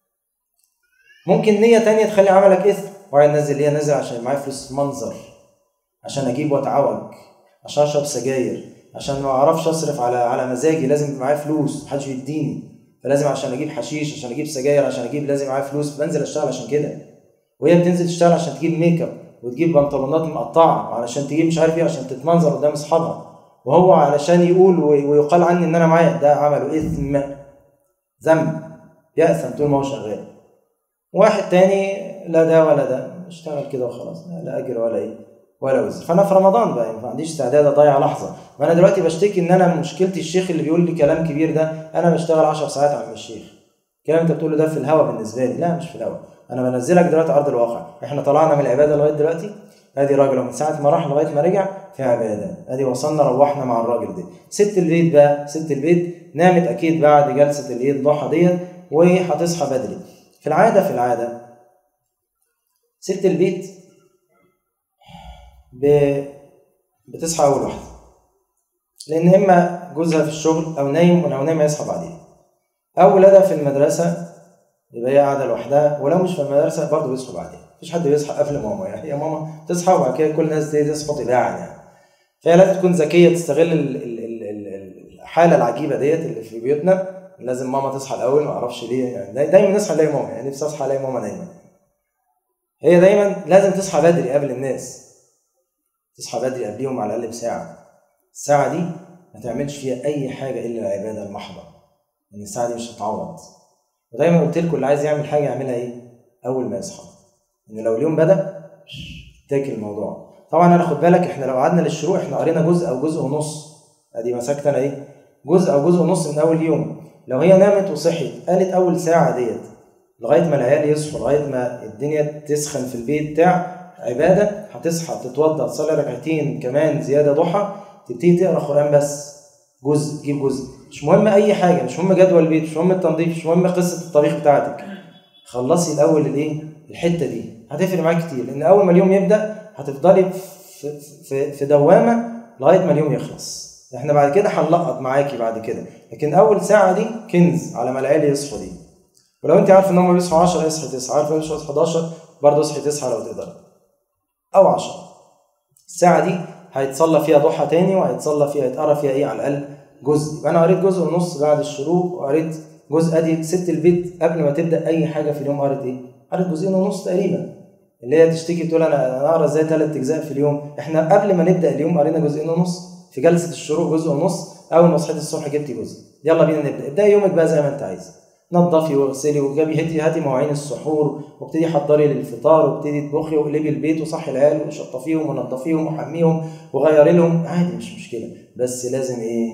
ممكن نيه تانية تخلي عملك اثم وعايز نازل ليه نازل عشان معايا فلوس منظر عشان اجيب واتعوج عشان اشرب سجاير عشان ما اعرفش اصرف على على مزاجي لازم معايا فلوس محدش بيديني فلازم عشان اجيب حشيش عشان اجيب سجاير عشان اجيب لازم معايا فلوس بنزل اشتغل عشان كده وهي بتنزل تشتغل عشان تجيب ميك اب وتجيب بنطلونات مقطعه علشان تجيب مش عارف ايه عشان تتمنظر قدام اصحابها وهو علشان يقول ويقال عني ان انا معايا ده عمله اثم ذنب يأثم طول ما هو شغال واحد تاني لا ده ولا ده اشتغل كده وخلاص لا اجر ولا ايه ولا وزر فانا في رمضان بقى ما عنديش استعداد اضيع لحظه ما انا دلوقتي بشتكي ان انا مشكلتي الشيخ اللي بيقول لي كلام كبير ده انا بشتغل 10 ساعات عم الشيخ الكلام انت بتقوله ده في الهوا بالنسبه لي لا مش في الهوا انا بنزلك دلوقتي ارض الواقع احنا طلعنا من العباده لغايه دلوقتي ادي راجل من ساعه ما راح لغايه ما رجع في عباده ادي وصلنا روحنا مع الراجل ده ست البيت بقى ست البيت نامت اكيد بعد جلسه الايه الضحى ديت وهتصحى بدري في العاده في العاده ست البيت بتصحى اول واحده لان اما جوزها في الشغل او نايم ولو نايم هيصحى بعدين او ولادها في المدرسه يبقى هي قاعده لوحدها ولو مش في المدرسه برضه بيصحوا بعدين مفيش حد بيصحى قبل ماما يعني هي ماما تصحى وبعد كده كل الناس دي تصحى تباعا يعني فهي لازم تكون ذكيه تستغل الحاله العجيبه ديت اللي في بيوتنا لازم ماما تصحى الاول ما اعرفش ليه يعني دايما نصحى نلاقي ماما يعني نفسي اصحى الاقي ماما نايمه هي دايما لازم تصحى بدري قبل الناس تصحى بدري قبليهم على الأقل بساعة الساعة دي ما تعملش فيها أي حاجة إلا العبادة المحضة لأن الساعة دي مش هتعوض ودايما قلت لكم اللي عايز يعمل حاجة يعملها إيه؟ أول ما يصحى إن لو اليوم بدأ تاكل الموضوع طبعا أنا خد بالك إحنا لو قعدنا للشروق إحنا قرينا جزء أو جزء ونص أدي مسكت أنا إيه؟ جزء أو جزء ونص من أول يوم لو هي نامت وصحيت قالت أول ساعة ديت لغاية ما العيال يصحوا لغاية ما الدنيا تسخن في البيت بتاع عباده هتصحى تتوضا تصلي ركعتين كمان زياده ضحى تبتدي تقرا قران بس جزء جيب جزء مش مهم اي حاجه مش مهم جدول البيت مش مهم التنظيف مش مهم قصه الطبيخ بتاعتك خلصي الاول الايه الحته دي هتفرق معاك كتير لان اول ما اليوم يبدا هتفضلي في, في, في دوامه لغايه ما اليوم يخلص احنا بعد كده هنلقط معاكي بعد كده لكن اول ساعه دي كنز على ما العيال يصحوا دي ولو انت عارف ان هم بيصحوا 10 اصحي 9 عارف يصحوا 11 برضه اصحي 9 لو تقدر أو عشرة الساعة دي هيتصلى فيها ضحى تاني وهيتصلى فيها يتقرا فيها إيه على الأقل جزء يبقى أنا قريت جزء ونص بعد الشروق وقريت جزء أدي ست البيت قبل ما تبدأ أي حاجة في اليوم قريت إيه؟ قريت جزئين ونص تقريبا اللي هي تشتكي تقول أنا أنا أقرا إزاي ثلاث أجزاء في اليوم إحنا قبل ما نبدأ اليوم قرينا جزئين ونص في جلسة الشروق جزء ونص أول ما صحيت الصبح جبتي جزء يلا بينا نبدأ ابدأي يومك بقى زي ما أنت عايزة نظفي واغسلي وجابي هاتي هاتي مواعين السحور وابتدي حضري للفطار وابتدي اطبخي واقلبي البيت وصحي العيال وشطفيهم ونظفيهم وحميهم وغيري لهم عادي مش مشكله بس لازم ايه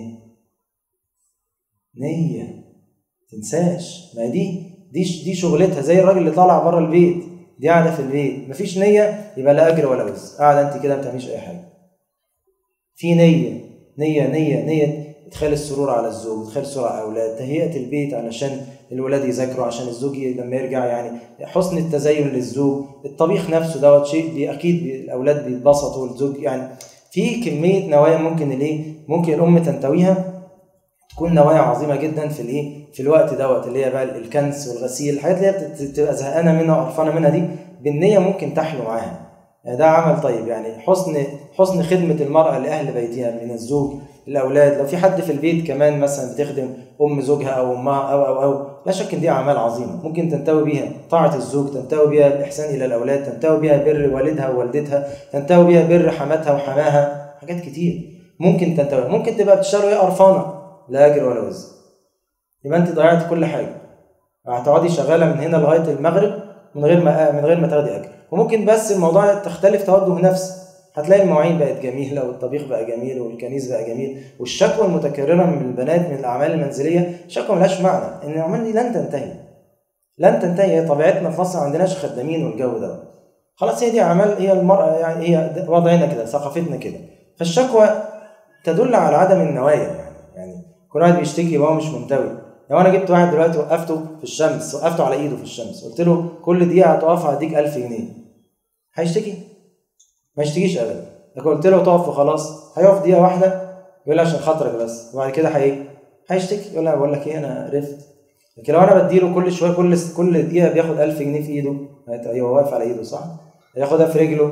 نيه تنساش ما دي دي دي شغلتها زي الراجل اللي طالع بره البيت دي قاعده في البيت مفيش نيه يبقى لا اجر ولا وزر قاعده انت كده ما بتعمليش اي حاجه في نيه نيه نيه نيه ادخال السرور على الزوج ادخال السرور على الاولاد تهيئه البيت علشان الولاد يذاكروا عشان الزوج لما يرجع يعني حسن التزين للزوج الطبيخ نفسه دوت شيء اكيد الاولاد بيتبسطوا الزوج يعني في كميه نوايا ممكن الايه ممكن الام تنتويها تكون نوايا عظيمه جدا في الايه في الوقت دوت اللي هي بقى الكنس والغسيل الحاجات اللي هي بتبقى زهقانه منها وقرفانه منها دي بالنيه ممكن تحلو معاها يعني ده عمل طيب يعني حسن حسن خدمه المراه لاهل بيتها من الزوج الاولاد لو في حد في البيت كمان مثلا بتخدم ام زوجها او امها او او او لا شك ان دي اعمال عظيمه ممكن تنتوي بيها طاعه الزوج تنتوي بيها الاحسان الى الاولاد تنتوي بيها بر والدها ووالدتها تنتوي بيها بر حماتها وحماها حاجات كتير ممكن تنتوي ممكن تبقى بتشتغل وهي قرفانه لا اجر ولا وزر يبقى انت ضيعت كل حاجه هتقعدي شغاله من هنا لغايه المغرب من غير ما من غير ما تاخدي اجر وممكن بس الموضوع تختلف توجه نفس هتلاقي المواعين بقت جميله والطبيخ بقى جميل والكنيس بقى جميل والشكوى المتكرره من البنات من الاعمال المنزليه شكوى ملهاش معنى ان الاعمال دي لن تنتهي لن تنتهي هي طبيعتنا في مصر ما عندناش خدامين والجو ده خلاص هي دي اعمال هي المراه يعني هي وضعنا كده ثقافتنا كده فالشكوى تدل على عدم النوايا يعني يعني كل واحد بيشتكي وهو مش منتوي لو انا جبت واحد دلوقتي وقفته في الشمس وقفته على ايده في الشمس قلت له كل دقيقه هتقف هديك 1000 جنيه هيشتكي ما يشتكيش ابدا لكن قلت له تقف وخلاص هيقف دقيقه واحده يقول لي عشان خاطرك بس وبعد كده هي هيشتكي يقول لي بقول لك ايه انا عرفت لكن لو انا بديله كل شويه كل كل دقيقه بياخد 1000 جنيه في ايده ايوه واقف على ايده صح هياخدها في رجله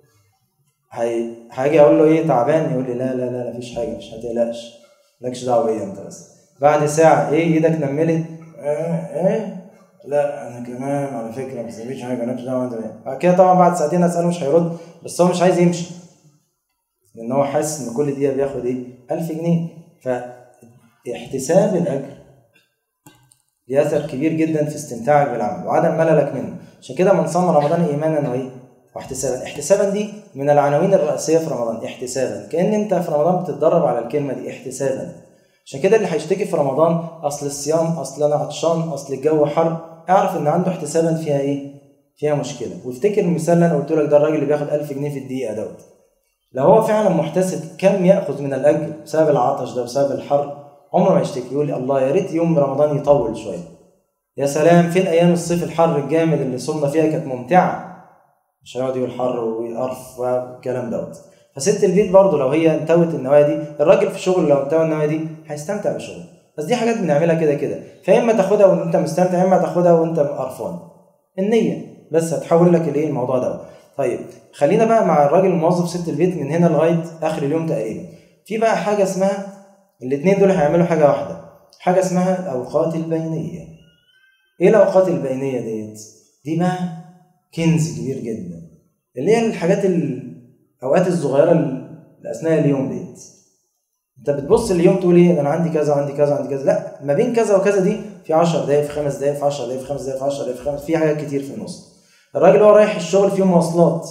هي هاجي اقول له ايه تعبان يقول لي لا لا لا مفيش حاجه مش هتقلقش مالكش دعوه بيا انت بس بعد ساعه ايه ايدك نملت ايه ايه لا انا كمان على فكره ما فيش حاجه مالكش دعوه انت بعد كده طبعا بعد ساعتين اساله مش هيرد بس هو مش عايز يمشي لان هو حاسس ان كل دقيقه بياخد ايه 1000 جنيه فاحتساب الاجر ليه اثر كبير جدا في استمتاعك بالعمل وعدم مللك منه عشان كده من صام رمضان ايمانا وايه واحتسابا احتسابا دي من العناوين الرئيسيه في رمضان احتسابا كان انت في رمضان بتتدرب على الكلمه دي احتسابا عشان كده اللي هيشتكي في رمضان اصل الصيام اصل انا عطشان اصل الجو حر اعرف ان عنده احتسابا فيها ايه فيها مشكله وافتكر المثال اللي انا قلت لك ده الراجل اللي بياخد 1000 جنيه في الدقيقه دوت لو هو فعلا محتسب كم ياخذ من الاجر بسبب العطش ده بسبب الحر عمره ما يشتكي يقول الله يا ريت يوم رمضان يطول شويه يا سلام فين ايام الصيف الحر الجامد اللي صمنا فيها كانت ممتعه مش هيقعد يقول حر وقرف والكلام دوت فست البيت برضه لو هي انتوت النوايا دي الراجل في شغل لو انتوى النوايا دي هيستمتع بشغله بس دي حاجات بنعملها كده كده فاما تاخدها وانت مستمتع اما تاخدها وانت قرفان النيه بس هتحول لك الايه الموضوع ده طيب خلينا بقى مع الراجل الموظف ست البيت من هنا لغايه اخر اليوم تقريبا في بقى حاجه اسمها الاثنين دول هيعملوا حاجه واحده حاجه اسمها الاوقات البينيه ايه الاوقات البينيه ديت دي بقى كنز كبير جدا اللي هي الحاجات الاوقات الصغيره اللي اثناء اليوم ديت انت بتبص اليوم تقول ايه انا عندي كذا عندي كذا عندي كذا لا ما بين كذا وكذا دي في 10 دقائق في 5 دقائق في 10 دقائق في 5 دقائق في 10 دقائق في 5 في حاجات كتير في النص الراجل هو رايح الشغل فيه مواصلات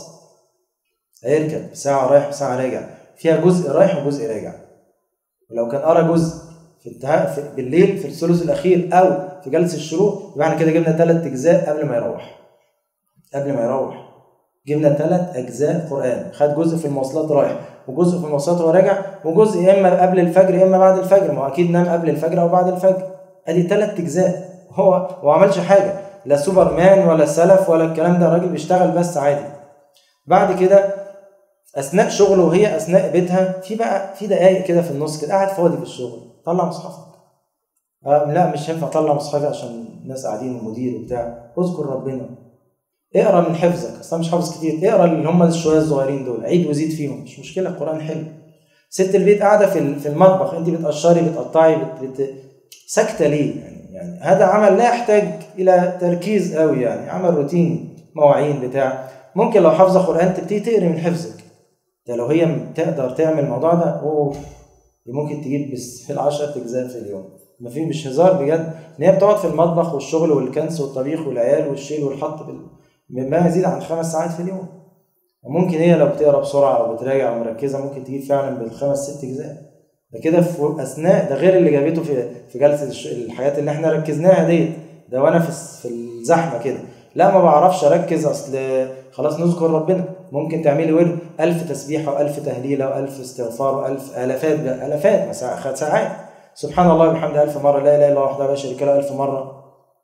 هيركب ساعة رايح وساعة راجع فيها جزء رايح وجزء راجع ولو كان قرا جزء في انتهاء في بالليل في الثلث الأخير أو في جلسة الشروق يبقى احنا كده جبنا ثلاث أجزاء قبل ما يروح قبل ما يروح جبنا ثلاث أجزاء قرآن خد جزء في المواصلات رايح وجزء في المواصلات وهو راجع وجزء يا إما قبل الفجر يا إما بعد الفجر ما هو أكيد نام قبل الفجر أو بعد الفجر أدي ثلاث أجزاء هو هو ما عملش حاجة لا سوبر مان ولا سلف ولا الكلام ده الراجل بيشتغل بس عادي بعد كده اثناء شغله وهي اثناء بيتها في بقى في دقائق كده في النص كده قاعد فاضي في الشغل طلع مصحفك آه لا مش هينفع اطلع مصحفي عشان الناس قاعدين ومدير وبتاع اذكر ربنا اقرا من حفظك اصلا مش حافظ كتير اقرا اللي هم الشويه الصغيرين دول عيد وزيد فيهم مش مشكله القران حلو ست البيت قاعده في في المطبخ انت بتقشري بتقطعي بت... بت... ساكته ليه يعني يعني هذا عمل لا يحتاج الى تركيز قوي يعني عمل روتيني مواعين بتاع ممكن لو حافظه قران تبتدي تقري من حفظك ده لو هي تقدر تعمل الموضوع ده اوه دي ممكن تجيب بس في العشرة اجزاء في اليوم ما في مش هزار بجد ان هي بتقعد في المطبخ والشغل والكنس والطبيخ والعيال والشيل والحط ما يزيد عن خمس ساعات في اليوم وممكن هي لو بتقرا بسرعه او بتراجع ومركزه ممكن تجيب فعلا بالخمس ست اجزاء ده كده في اثناء ده غير اللي جابته في في جلسه الحاجات اللي احنا ركزناها ديت ده وانا في في الزحمه كده لا ما بعرفش اركز اصل خلاص نذكر ربنا ممكن تعملي ورد ألف تسبيحة وألف تهليلة وألف استغفار وألف آلافات بقى آلافات ساعات سبحان الله وبحمده ألف مرة لا إله إلا الله وحده لا شريك له ألف مرة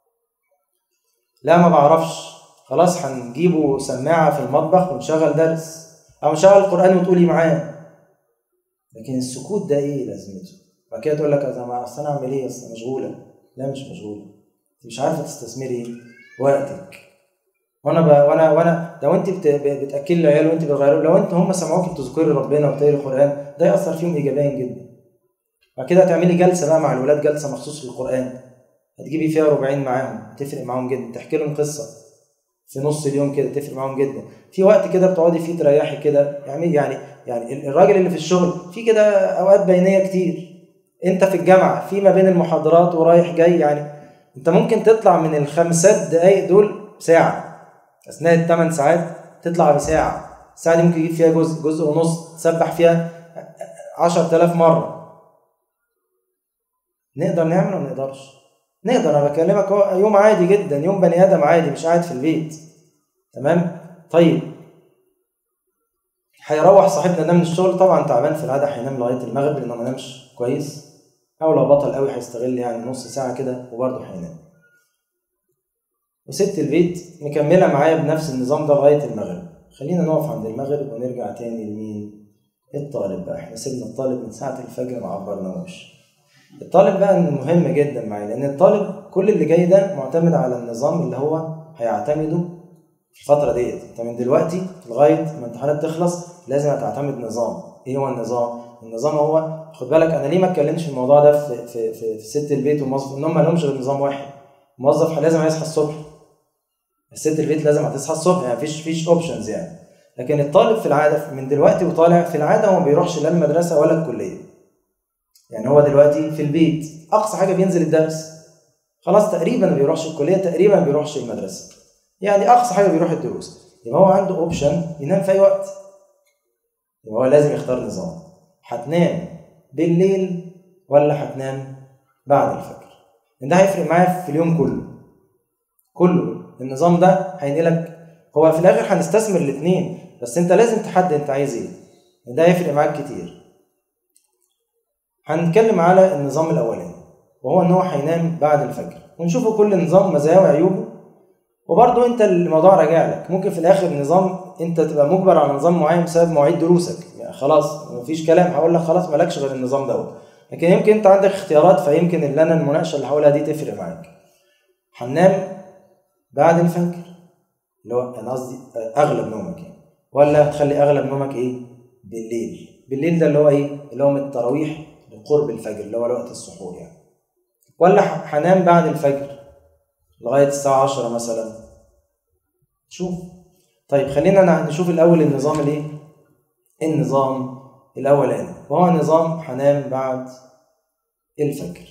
لا ما بعرفش خلاص هنجيبه سماعة في المطبخ ونشغل درس أو نشغل القرآن وتقولي معاه لكن السكوت ده إيه لازمته؟ بعد كده تقول لك أصل أنا أعمل إيه أصل مشغولة لا مش مشغولة مش عارفة تستثمري وقتك وانا ب... وانا وانا لو انت بت... بتاكلي العيال وانت بتغيروا لو انت هم سمعوك بتذكري ربنا وبتقري القران ده ياثر فيهم ايجابيا جدا بعد كده هتعملي جلسه بقى مع الولاد جلسه مخصوص للقران هتجيبي فيها ربعين معاهم تفرق معاهم جدا تحكي لهم قصه في نص اليوم كده تفرق معاهم جدا في وقت كده بتقعدي فيه تريحي كده يعني يعني يعني الراجل اللي في الشغل في كده اوقات بينيه كتير انت في الجامعه في ما بين المحاضرات ورايح جاي يعني انت ممكن تطلع من الخمسات دقايق دول ساعه اثناء الثمان ساعات تطلع بساعه الساعه دي ممكن يجيب فيها جزء جزء ونص تسبح فيها 10000 مره نقدر نعمل ولا ما نقدرش نقدر انا بكلمك هو يوم عادي جدا يوم بني ادم عادي مش قاعد في البيت تمام طيب هيروح صاحبنا ده من الشغل طبعا تعبان في العاده هينام لغايه المغرب لانه ما نامش كويس او لو بطل قوي هيستغل يعني نص ساعه كده وبرضه هينام وست البيت مكمله معايا بنفس النظام ده لغايه المغرب خلينا نقف عند المغرب ونرجع تاني لمين الطالب بقى احنا سيبنا الطالب من ساعه الفجر ما عبرناهوش الطالب بقى مهم جدا معايا لان الطالب كل اللي جاي ده معتمد على النظام اللي هو هيعتمده في الفتره ديت انت من دلوقتي لغايه ما الامتحانات تخلص لازم هتعتمد نظام ايه هو النظام النظام هو خد بالك انا ليه ما اتكلمش في الموضوع ده في في في, في ست البيت والموظف انهم ما لهمش غير نظام واحد موظف لازم هيصحى الصبح الست البيت لازم هتصحى الصبح يعني مفيش فيش اوبشنز يعني لكن الطالب في العاده من دلوقتي وطالع في العاده هو ما بيروحش لا المدرسه ولا الكليه يعني هو دلوقتي في البيت اقصى حاجه بينزل الدرس خلاص تقريبا ما بيروحش الكليه تقريبا ما بيروحش المدرسه يعني اقصى حاجه بيروح الدروس يبقى هو عنده اوبشن ينام في اي وقت يبقى هو لازم يختار نظام هتنام بالليل ولا هتنام بعد الفجر ده هيفرق معايا في اليوم كله كله النظام ده هينقلك هو في الاخر هنستثمر الاثنين بس انت لازم تحدد انت عايز ايه ده هيفرق معاك كتير هنتكلم على النظام الاولاني وهو ان هو هينام بعد الفجر ونشوفه كل نظام مزاياه وعيوبه وبرضه انت الموضوع راجع لك ممكن في الاخر النظام انت تبقى مجبر على نظام معين بسبب مواعيد دروسك يعني خلاص مفيش كلام هقول لك خلاص مالكش غير النظام دوت لكن يمكن انت عندك اختيارات فيمكن اللي انا المناقشه اللي هقولها دي تفرق معاك هننام بعد الفجر اللي هو انا قصدي اغلب نومك يعني ولا تخلي اغلب نومك ايه بالليل بالليل ده اللي هو ايه اللي هو من التراويح لقرب الفجر اللي هو وقت السحور يعني ولا هنام بعد الفجر لغايه الساعه 10 مثلا شوف طيب خلينا نشوف الاول النظام الايه النظام الاولاني وهو نظام هنام بعد الفجر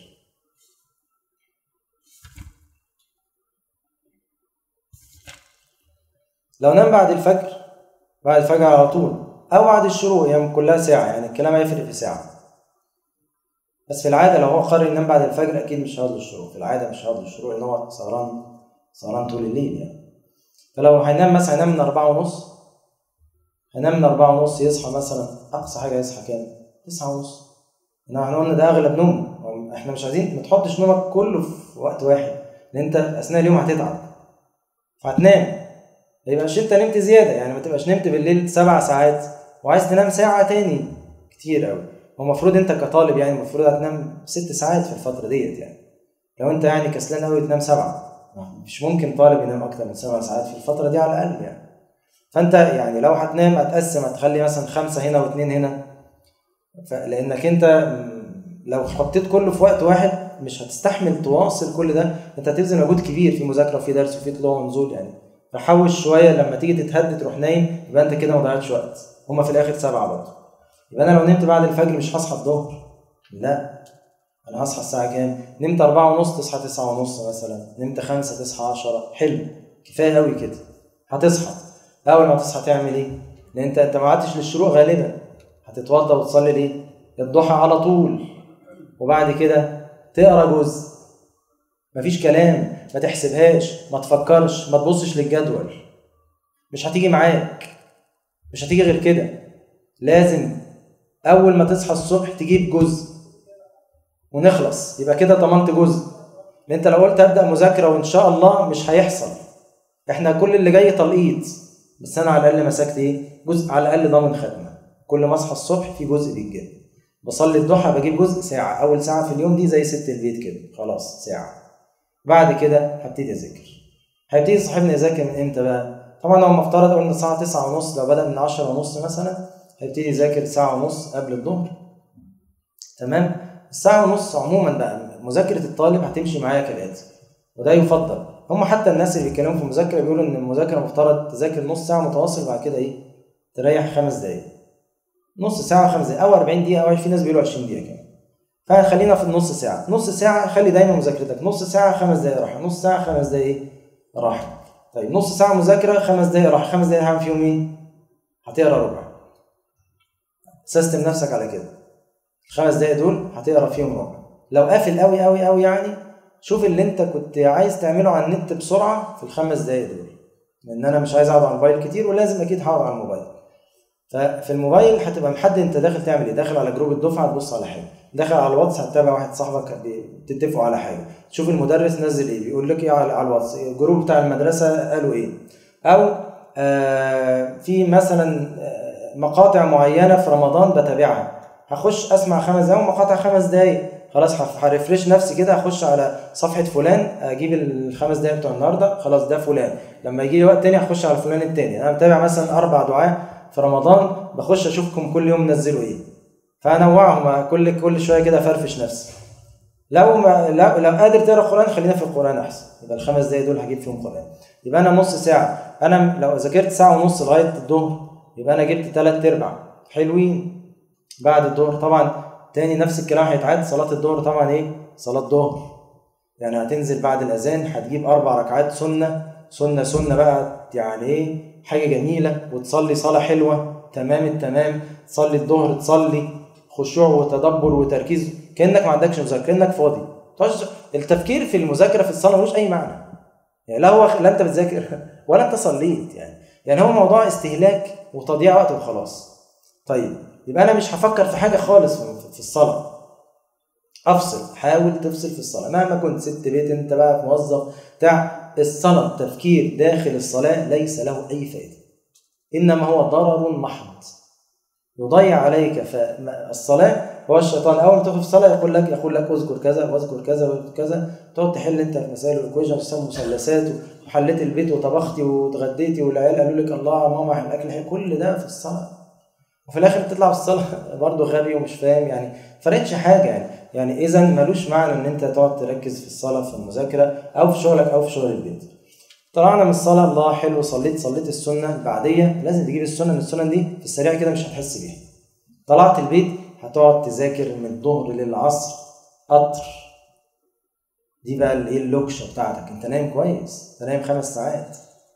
لو نام بعد الفجر بعد الفجر على طول او بعد الشروق يعني كلها ساعه يعني الكلام هيفرق في ساعه بس في العاده لو هو قرر ينام بعد الفجر اكيد مش هيقعد للشروق في العاده مش هيقعد للشروق لان هو سهران سهران طول الليل يعني فلو هينام مثلا هينام من أربعة ونص هينام من أربعة ونص يصحى مثلا أقصى حاجة يصحى كام؟ تسعة ونص احنا قلنا ده أغلب نوم احنا مش عايزين ما تحطش نومك كله في وقت واحد لأن أنت أثناء اليوم هتتعب فهتنام ما يبقاش أنت نمت زيادة يعني ما تبقاش نمت بالليل سبع ساعات وعايز تنام ساعة تاني كتير أوي هو المفروض أنت كطالب يعني المفروض هتنام ست ساعات في الفترة ديت يعني لو أنت يعني كسلان أوي تنام سبعة مش ممكن طالب ينام اكتر من سبع ساعات في الفتره دي على الاقل يعني فانت يعني لو هتنام هتقسم هتخلي مثلا خمسه هنا واثنين هنا لانك انت لو حطيت كله في وقت واحد مش هتستحمل تواصل كل ده انت هتبذل مجهود كبير في مذاكره وفي درس وفي طلوع ونزول يعني فحوش شويه لما تيجي تتهد تروح نايم يبقى انت كده ما ضيعتش وقت هما في الاخر سبعه برضه يبقى انا لو نمت بعد الفجر مش هصحى الظهر لا انا هصحى الساعه كام نمت أربعة ونص تصحى تسعة ونص مثلا نمت خمسة تصحى عشرة حلو كفايه قوي كده هتصحى اول ما تصحى تعمل ايه لان انت انت ما قعدتش للشروق غالبا هتتوضى وتصلي ليه الضحى على طول وبعد كده تقرا جزء مفيش كلام ما تحسبهاش ما تفكرش ما تبصش للجدول مش هتيجي معاك مش هتيجي غير كده لازم اول ما تصحى الصبح تجيب جزء ونخلص يبقى كده ضمنت جزء لان انت لو قلت ابدا مذاكره وان شاء الله مش هيحصل احنا كل اللي جاي تلقيط بس انا على الاقل مسكت ايه جزء على الاقل ضامن ختمه كل ما اصحى الصبح في جزء بيتجاب بصلي الضحى بجيب جزء ساعه اول ساعه في اليوم دي زي ست البيت كده خلاص ساعه بعد كده هبتدي اذاكر هيبتدي صاحبنا يذاكر من امتى بقى طبعا هو مفترض قلنا الساعه 9 ونص لو بدا من 10 ونص مثلا هيبتدي يذاكر ساعه ونص قبل الظهر تمام الساعة ونص عموما بقى مذاكرة الطالب هتمشي معايا كالآتي وده يفضل هم حتى الناس اللي بيتكلموا في المذاكرة بيقولوا إن المذاكرة مفترض تذاكر نص ساعة متواصل بعد كده إيه تريح خمس دقايق نص ساعة خمس دقايق أو 40 دقيقة أو في ناس بيقولوا 20 دقيقة كمان فخلينا في النص ساعة نص ساعة خلي دايما مذاكرتك نص ساعة خمس دقايق راحة نص ساعة خمس دقايق راحة طيب نص ساعة مذاكرة خمس دقايق راحة خمس دقايق هعمل فيهم إيه؟ هتقرا ربع سيستم نفسك على كده الخمس دقايق دول هتقرا فيهم ربع لو قافل قوي قوي قوي يعني شوف اللي انت كنت عايز تعمله على النت بسرعه في الخمس دقايق دول لان انا مش عايز اقعد على الموبايل كتير ولازم اكيد هقعد على الموبايل ففي الموبايل هتبقى محدد انت داخل تعمل ايه داخل على جروب الدفعه تبص على حاجه داخل على الواتس هتتابع واحد صاحبك بتتفقوا على حاجه تشوف المدرس نزل ايه بيقول لك ايه على الواتس الجروب بتاع المدرسه قالوا ايه او آه في مثلا مقاطع معينه في رمضان بتابعها هخش اسمع خمس دقايق مقاطع خمس دقايق خلاص هرفرش نفسي كده هخش على صفحه فلان اجيب الخمس دقايق بتوع النهارده خلاص ده فلان لما يجي لي وقت تاني هخش على فلان التاني انا متابع مثلا اربع دعاه في رمضان بخش اشوفكم كل يوم نزلوا ايه فانوعهم كل كل شويه كده افرفش نفسي لو ما لو, لو قادر تقرا قران خلينا في القران احسن يبقى الخمس دقايق دول هجيب فيهم قران يبقى انا نص ساعه انا لو ذاكرت ساعه ونص لغايه الظهر يبقى انا جبت ثلاث ارباع حلوين بعد الظهر طبعا تاني نفس الكلام هيتعاد صلاه الظهر طبعا ايه صلاه ظهر يعني هتنزل بعد الاذان هتجيب اربع ركعات سنه سنه سنه بقى يعني ايه حاجه جميله وتصلي صلاه حلوه تمام التمام تصلي الظهر تصلي خشوع وتدبر وتركيز كانك ما عندكش مذاكره كانك فاضي التفكير في المذاكره في الصلاه ملوش اي معنى يعني لا هو لا انت بتذاكر ولا انت صليت يعني يعني هو موضوع استهلاك وتضييع وقت وخلاص طيب يبقى انا مش هفكر في حاجه خالص في الصلاه افصل حاول تفصل في الصلاه مهما كنت ست بيت انت بقى موظف بتاع الصلاه التفكير داخل الصلاه ليس له اي فائده انما هو ضرر محض يضيع عليك فالصلاه هو الشيطان اول ما تدخل في الصلاه يقول لك يقول لك اذكر كذا واذكر كذا واذكر كذا تقعد تحل انت في مسائل الايكويشن وتسمي مثلثات وحليت البيت وطبختي واتغديتي والعيال قالوا لك الله يا ماما الاكل حلو كل ده في الصلاه وفي الاخر بتطلع في الصلاه برضه غبي ومش فاهم يعني فرقتش حاجه يعني يعني اذا ملوش معنى ان انت تقعد تركز في الصلاه في المذاكره او في شغلك او في شغل البيت طلعنا من الصلاه الله حلو صليت صليت السنه البعديه لازم تجيب السنه من السنن دي في السريع كده مش هتحس بيها طلعت البيت هتقعد تذاكر من الظهر للعصر قطر دي بقى الايه اللوكشه بتاعتك انت نايم كويس انت نايم خمس ساعات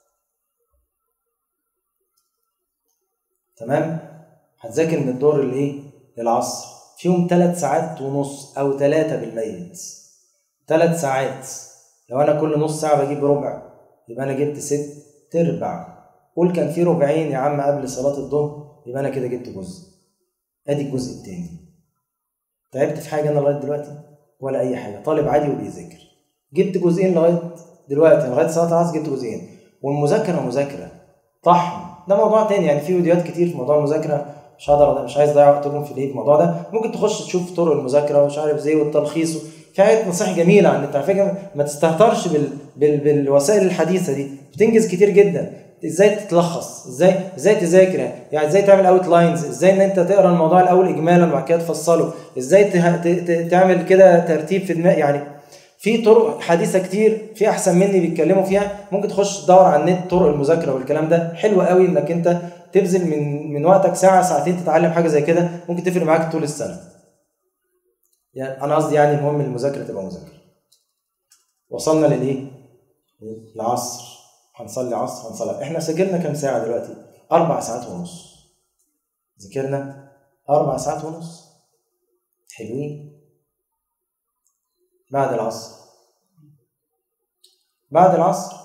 تمام هتذاكر من الظهر لايه للعصر فيهم ثلاث ساعات ونص او ثلاثة بالميت ثلاث ساعات لو انا كل نص ساعة بجيب ربع يبقى انا جبت ست ارباع قول كان في ربعين يا عم قبل صلاة الظهر يبقى انا كده جبت جزء ادي الجزء التاني تعبت في حاجة انا لغاية دلوقتي ولا اي حاجة طالب عادي وبيذاكر جبت جزئين لغاية دلوقتي لغاية صلاة العصر جبت جزئين والمذاكرة مذاكرة طحن ده موضوع تاني يعني في فيديوهات كتير في موضوع المذاكرة مش هقدر مش عايز اضيع وقتكم في الايه الموضوع ده ممكن تخش تشوف طرق المذاكره ومش عارف ازاي والتلخيص في حاجات نصائح جميله عن النت على فكره ما تستهترش بال... بال... بالوسائل الحديثه دي بتنجز كتير جدا ازاي تتلخص ازاي ازاي تذاكر يعني ازاي تعمل اوت لاينز ازاي ان انت تقرا الموضوع الاول اجمالا وبعد كده تفصله ازاي ته... ت... ت... تعمل كده ترتيب في دماغ يعني في طرق حديثه كتير في احسن مني بيتكلموا فيها ممكن تخش تدور على النت طرق المذاكره والكلام ده حلو قوي انك انت تبذل من من وقتك ساعه ساعتين تتعلم حاجه زي كده ممكن تفرق معاك طول السنه يعني انا قصدي يعني المهم المذاكره تبقى مذاكره وصلنا للايه العصر هنصلي عصر هنصلي احنا سجلنا كام ساعه دلوقتي اربع ساعات ونص ذاكرنا اربع ساعات ونص حلوين بعد العصر بعد العصر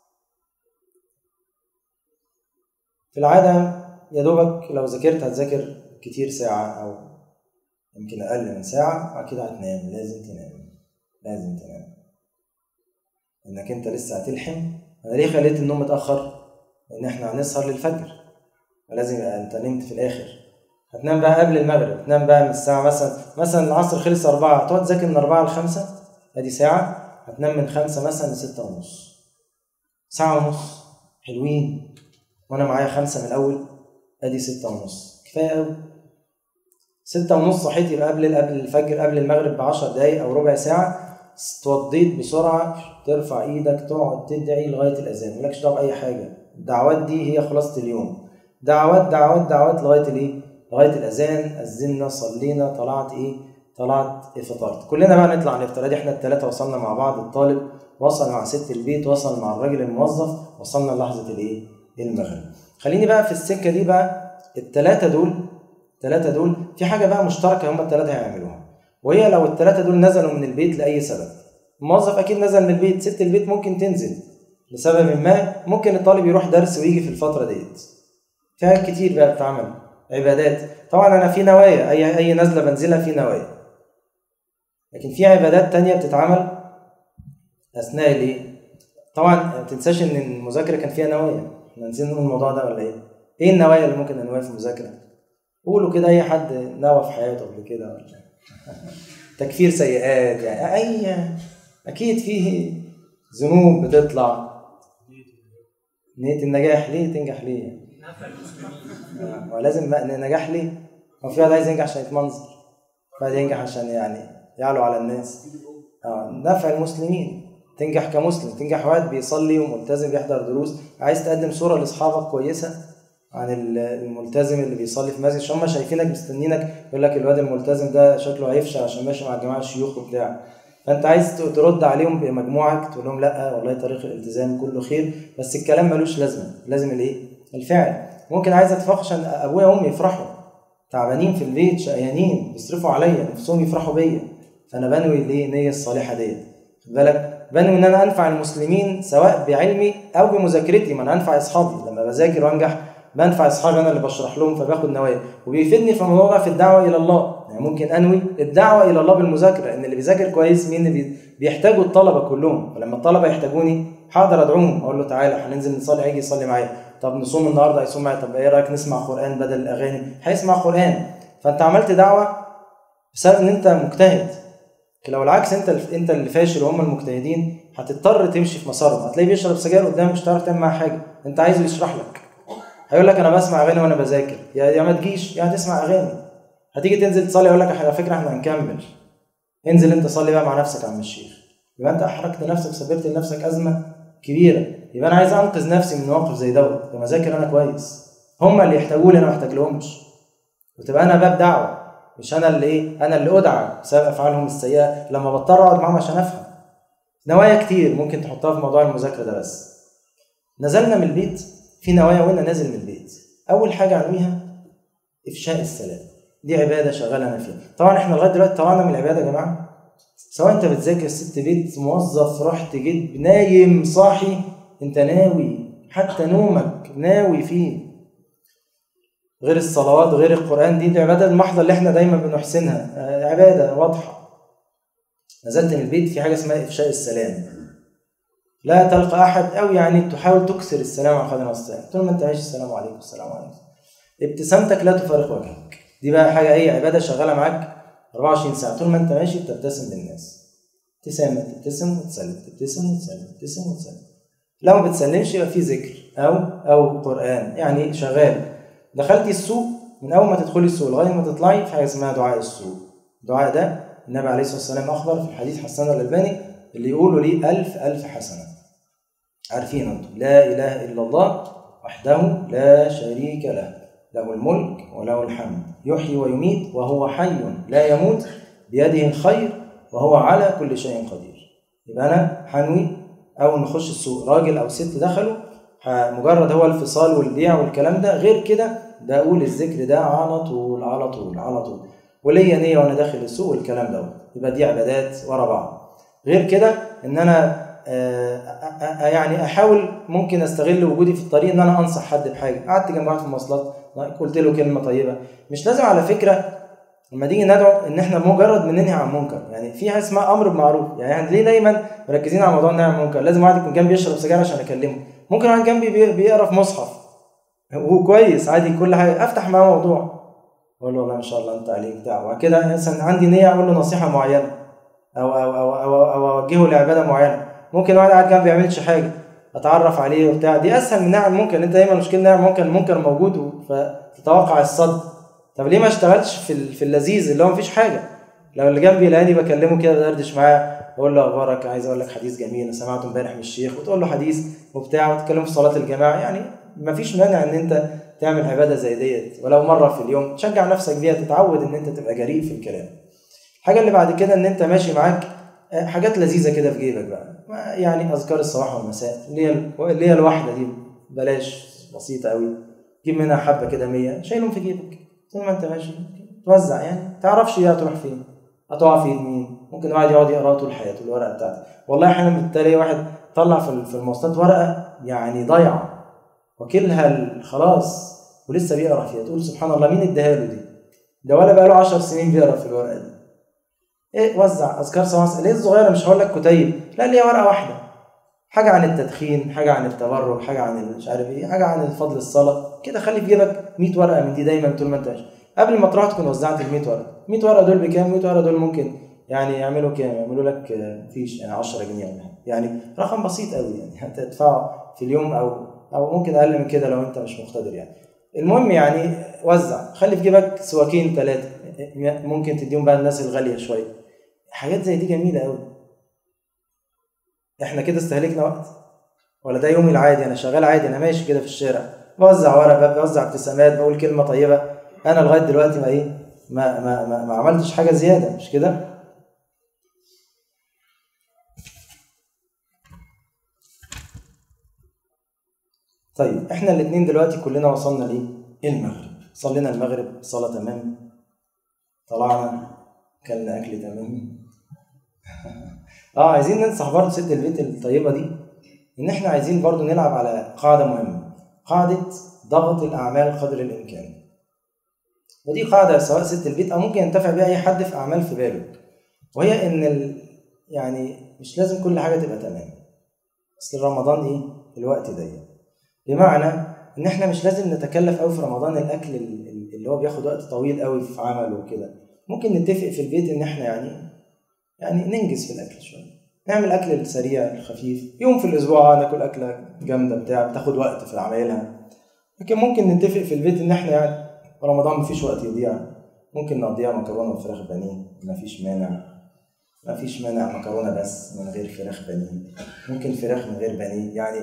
في العادة يا دوبك لو ذاكرت هتذاكر كتير ساعة أو يمكن أقل من ساعة بعد كده هتنام لازم تنام لازم تنام إنك أنت لسه هتلحم أنا ليه خليت النوم متأخر؟ لأن إحنا هنسهر للفجر فلازم يبقى أنت نمت في الآخر هتنام بقى قبل المغرب تنام بقى من الساعة مثلا مثلا العصر خلص أربعة تقعد تذاكر من أربعة لخمسة أدي ساعة هتنام من خمسة مثلا لستة ونص ساعة ونص حلوين وانا معايا خمسه من الاول ادي ستة ونص كفايه قوي ستة ونص صحيت يبقى قبل قبل الفجر قبل المغرب بعشر دقايق أو ربع ساعة اتوضيت بسرعة ترفع إيدك تقعد تدعي لغاية الأذان مالكش دعوة بأي حاجة الدعوات دي هي خلاصة اليوم دعوات دعوات دعوات لغاية الإيه؟ لغاية الأذان أذنا صلينا طلعت إيه؟ طلعت فطرت كلنا بقى نطلع نفطر ادي احنا الثلاثة وصلنا مع بعض الطالب وصل مع ست البيت وصل مع الراجل الموظف وصلنا لحظة الإيه؟ المغرب خليني بقى في السكة دي بقى الثلاثة دول الثلاثة دول في حاجة بقى مشتركة هم الثلاثة هيعملوها وهي لو الثلاثة دول نزلوا من البيت لأي سبب الموظف أكيد نزل من البيت ست البيت ممكن تنزل لسبب ما ممكن الطالب يروح درس ويجي في الفترة ديت في حاجات كتير بقى بتتعمل عبادات طبعا أنا في نوايا أي أي نزلة بنزلها في نوايا لكن في عبادات تانية بتتعمل أثناء الإيه؟ طبعا ما تنساش إن المذاكرة كان فيها نوايا احنا نسينا نقول الموضوع ده ولا إيه؟ إيه النوايا اللي ممكن ننويها في المذاكرة؟ قولوا كده أي حد نوى في حياته قبل كده ولا تكفير سيئات يعني أي أكيد فيه ذنوب بتطلع نية النجاح ليه تنجح ليه؟ آه، ولازم بقى النجاح ليه؟ هو في واحد عايز ينجح عشان يتمنظر واحد ينجح عشان يعني يعلو على الناس اه نفع المسلمين تنجح كمسلم تنجح واحد بيصلي وملتزم بيحضر دروس عايز تقدم صورة لأصحابك كويسة عن الملتزم اللي بيصلي في مسجد عشان هم شايفينك مستنينك يقول لك الواد الملتزم ده شكله هيفشل عشان ماشي مع الجماعه الشيوخ وبتاع فانت عايز ترد عليهم بمجموعك تقول لهم لا والله طريق الالتزام كله خير بس الكلام ملوش لازمه لازم الايه الفعل ممكن عايز اتفق عشان ابويا وامي يفرحوا تعبانين في البيت شقيانين بيصرفوا عليا نفسهم يفرحوا بيا فانا بنوي الايه النيه الصالحه ديت خد بالك بنوي ان انا انفع المسلمين سواء بعلمي او بمذاكرتي ما انا انفع اصحابي لما بذاكر وانجح بنفع اصحابي انا اللي بشرح لهم فباخد نوايا وبيفيدني في الموضوع ده في الدعوه الى الله يعني ممكن انوي الدعوه الى الله بالمذاكره لان اللي بيذاكر كويس مين اللي بيحتاجوا الطلبه كلهم فلما الطلبه يحتاجوني هقدر ادعوهم اقول له تعالى هننزل نصلي هيجي يصلي معايا طب نصوم النهارده هيصوم معايا طب ايه رايك نسمع قران بدل الاغاني هيسمع قران فانت عملت دعوه بسبب ان انت مجتهد لو العكس انت انت اللي فاشل وهم المجتهدين هتضطر تمشي في مسارهم هتلاقيه بيشرب سجاير قدامك مش هتعرف تعمل معاه حاجه انت عايزه يشرح لك هيقول لك انا بسمع اغاني وانا بذاكر يا يا ما تجيش يا هتسمع اغاني هتيجي تنزل تصلي يقول لك على فكره احنا هنكمل انزل انت صلي بقى مع نفسك يا عم الشيخ يبقى انت احرجت نفسك سببت لنفسك ازمه كبيره يبقى انا عايز انقذ نفسي من مواقف زي دوت لما اذاكر انا كويس هم اللي يحتاجوا لي انا ما احتاجلهمش وتبقى انا باب دعوه مش انا اللي ايه انا اللي ادعى بسبب افعالهم السيئه لما بضطر اقعد معاهم عشان افهم نوايا كتير ممكن تحطها في موضوع المذاكره ده بس نزلنا من البيت في نوايا وانا نازل من البيت اول حاجه انويها افشاء السلام دي عباده شغاله انا فيها طبعا احنا لغايه دلوقتي طلعنا من العباده يا جماعه سواء انت بتذاكر ست بيت موظف رحت جيت نايم صاحي انت ناوي حتى نومك ناوي فيه غير الصلوات غير القران دي العباده المحضه اللي احنا دايما بنحسنها عباده واضحه نزلت من البيت في حاجه اسمها افشاء السلام لا تلقى احد او يعني تحاول تكسر السلام على قدر المستطاع طول ما انت عايش السلام عليكم السلام عليكم ابتسامتك لا تفارق وجهك دي بقى حاجه ايه عباده شغاله معاك 24 ساعه طول ما انت ماشي بتبتسم للناس ابتسامه تبتسم وتسلم تبتسم وتسلم تبتسم وتسلم لو ما بتسلمش يبقى في ذكر او او قران يعني شغال دخلتي السوق من اول ما تدخلي السوق لغايه ما تطلعي في حاجه اسمها دعاء السوق الدعاء ده النبي عليه الصلاه والسلام اخبر في الحديث حسن الالباني اللي يقولوا لي ألف ألف حسنة عارفين أنتم لا إله إلا الله وحده لا شريك له له الملك وله الحمد يحيي ويميت وهو حي لا يموت بيده الخير وهو على كل شيء قدير يبقى أنا حنوي أول ما أخش السوق راجل أو ست دخلوا مجرد هو الفصال والبيع والكلام ده غير كده ده أقول الذكر ده على طول على طول على طول وليا نية وأنا داخل السوق والكلام ده يبقى دي عبادات ورا بعض غير كده ان انا يعني احاول ممكن استغل وجودي في الطريق ان انا انصح حد بحاجه قعدت جنب واحد في المواصلات قلت له كلمه طيبه مش لازم على فكره لما نيجي ندعو ان احنا مجرد من ننهي عن منكر يعني في حاجه اسمها امر بمعروف يعني احنا ليه دايما مركزين على موضوع النهي عن المنكر لازم واحد يكون جنبي يشرب سجاير عشان اكلمه ممكن واحد جنبي بيقرا في مصحف هو كويس عادي كل حاجه افتح معاه موضوع اقول له والله ما شاء الله انت عليك بتاع وبعد كده مثلا عندي نيه اقول له نصيحه معينه او او او او, أو اوجهه لعباده معينه ممكن واحد قاعد جنبي ما بيعملش حاجه اتعرف عليه وبتاع دي اسهل من نعم ممكن انت دايما مشكله نعم ممكن المنكر موجود فتتوقع الصد طب ليه ما اشتغلتش في ال- في اللذيذ اللي هو مفيش حاجه لو اللي جنبي لقاني بكلمه كده بدردش معاه بقول له اخبارك عايز اقول لك حديث جميل انا سمعته امبارح من الشيخ وتقول له حديث وبتاع وتتكلموا في صلاه الجماعه يعني مفيش مانع ان انت تعمل عباده زي ديت ولو مره في اليوم تشجع نفسك بيها تتعود ان انت تبقى جريء في الكلام الحاجه اللي بعد كده ان انت ماشي معاك آه، حاجات لذيذه كده في جيبك بقى ما- يعني اذكار الصباح والمساء اللي هي اللي هي الواحده دي بلاش بسيطه قوي جيب منها حبه كده 100 شايلهم في جيبك طول ما انت ماشي توزع يعني تعرفش ايه هتروح فين هتقع في ايد مين ممكن واحد يقعد يقرا طول حياته الورقه بتاعته والله احيانا بتلاقي واحد طلع في في المواصلات ورقه يعني ضايعه واكلها ال- خلاص ولسه بيقرا فيها تقول سبحان الله مين اداها له دي ده ولا بقاله 10 سنين بيقرا في الورقه دي ايه وزع اذكار صباح ليه الصغيره مش هقول لك كتيب لا اللي هي ورقه واحده حاجه عن التدخين حاجه عن التبرج حاجه عن مش عارف ايه حاجه عن فضل الصلاه كده خلي في جيبك 100 ورقه من دي دايما طول ما انت ماشي قبل ما تروح تكون وزعت ال 100 ورقه 100 ورقه دول بكام 100 ورقه دول ممكن يعني يعملوا كام يعملوا لك آه، مفيش يعني 10 جنيه ولا حاجه يعني رقم بسيط قوي يعني هتدفعه في اليوم او او ممكن اقل من كده لو انت مش مقتدر يعني المهم يعني وزع خلي في جيبك سواكين ثلاثه ممكن تديهم بقى الناس الغاليه شويه حاجات زي دي جميله قوي احنا كده استهلكنا وقت ولا ده يومي العادي انا شغال عادي انا ماشي كده في الشارع بوزع ورق بوزع ابتسامات بقول كلمه طيبه انا لغايه دلوقتي ما ايه ما ما ما, ما عملتش حاجه زياده مش كده طيب احنا الاثنين دلوقتي كلنا وصلنا ليه المغرب صلينا المغرب صلاه تمام طلعنا كلنا اكل تمام اه عايزين ننصح برضه ست البيت الطيبه دي ان احنا عايزين برضه نلعب على قاعده مهمه قاعده ضغط الاعمال قدر الامكان ودي قاعده سواء ست البيت او ممكن ينتفع بها اي حد في اعمال في باله وهي ان ال... يعني مش لازم كل حاجه تبقى تمام اصل رمضان ايه الوقت ضيق بمعنى ان احنا مش لازم نتكلف قوي في رمضان الاكل اللي هو بياخد وقت طويل قوي في عمله وكده ممكن نتفق في البيت ان احنا يعني يعني ننجز في الاكل شويه نعمل اكل السريع الخفيف يوم في الاسبوع ناكل اكله جامده بتاع بتاخد وقت في عمايلها لكن ممكن نتفق في البيت ان احنا يعني رمضان مفيش وقت يضيع ممكن نقضيها مكرونه وفراخ بانيه مفيش مانع مفيش مانع مكرونه بس من غير فراخ بانيه ممكن فراخ من غير بانيه يعني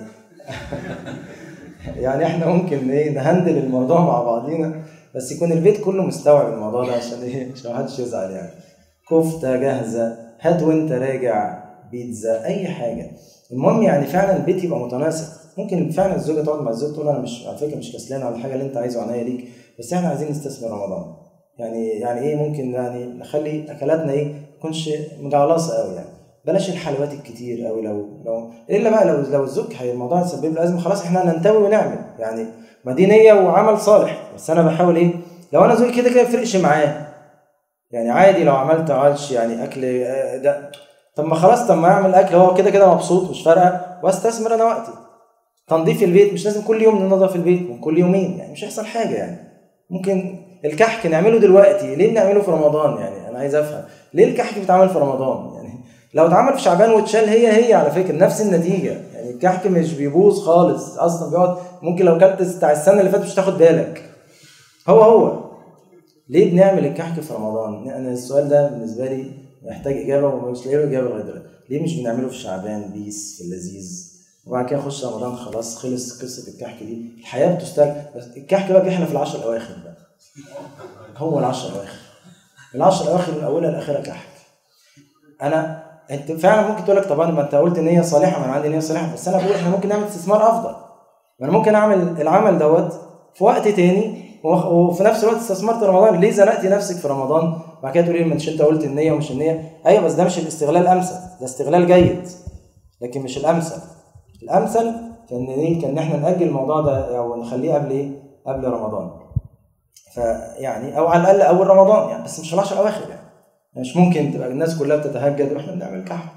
يعني احنا ممكن ايه نهندل الموضوع مع بعضينا بس يكون البيت كله مستوعب الموضوع ده عشان ايه عشان محدش يزعل يعني كفته جاهزه هات وانت راجع بيتزا اي حاجه المهم يعني فعلا البيت يبقى متناسق ممكن فعلا الزوجه تقعد مع الزوج تقول انا مش على فكره مش كسلانه على الحاجه اللي انت عايزه عناية ليك بس احنا عايزين نستثمر رمضان يعني يعني ايه ممكن يعني نخلي اكلاتنا ايه ما تكونش مجعلصه قوي يعني بلاش الحلويات الكتير قوي لو لو الا بقى لو لو الزوج هي الموضوع يسبب له ازمه خلاص احنا ننتوي ونعمل يعني ما دي نيه وعمل صالح بس انا بحاول ايه لو انا زوجي كده كده يفرقش معاه يعني عادي لو عملت عالش يعني اكل ده طب ما خلاص طب ما اعمل اكل هو كده كده مبسوط مش فارقه واستثمر انا وقتي تنظيف البيت مش لازم كل يوم ننظف البيت كل يومين يعني مش هيحصل حاجه يعني ممكن الكحك نعمله دلوقتي ليه بنعمله في رمضان يعني انا عايز افهم ليه الكحك بيتعمل في رمضان يعني لو اتعمل في شعبان واتشال هي هي على فكره نفس النتيجه يعني الكحك مش بيبوظ خالص اصلا بيقعد ممكن لو كلت بتاع السنه اللي فاتت مش تاخد بالك هو هو ليه بنعمل الكحك في رمضان انا السؤال ده بالنسبه لي محتاج اجابه ومش لاقي له اجابه لغايه دلوقتي ليه مش بنعمله في شعبان بيس في اللذيذ وبعد كده نخش رمضان خلاص خلص قصه الكحك دي الحياه بتستل بس الكحك بقى بيحلى في العشر الاواخر بقى هو العشر الاواخر العشر الاواخر من اولها لاخرها كحك انا انت فعلا ممكن تقول لك طب انا ما انت قلت نيه صالحه ما انا عندي نيه صالحه بس انا بقول احنا ممكن نعمل استثمار افضل ما انا ممكن اعمل العمل دوت في وقت تاني وفي نفس الوقت استثمرت رمضان ليه زنقتي نفسك في رمضان بعد كده تقولي مش انت قلت النيه ومش النيه ايوه بس ده مش الاستغلال الامثل ده استغلال جيد لكن مش الامثل الامثل كان ايه كان احنا ناجل الموضوع ده او نخليه قبل ايه قبل رمضان فيعني او على الاقل اول رمضان يعني بس مش في العشر الاواخر يعني. يعني مش ممكن تبقى الناس كلها بتتهجد واحنا بنعمل كحك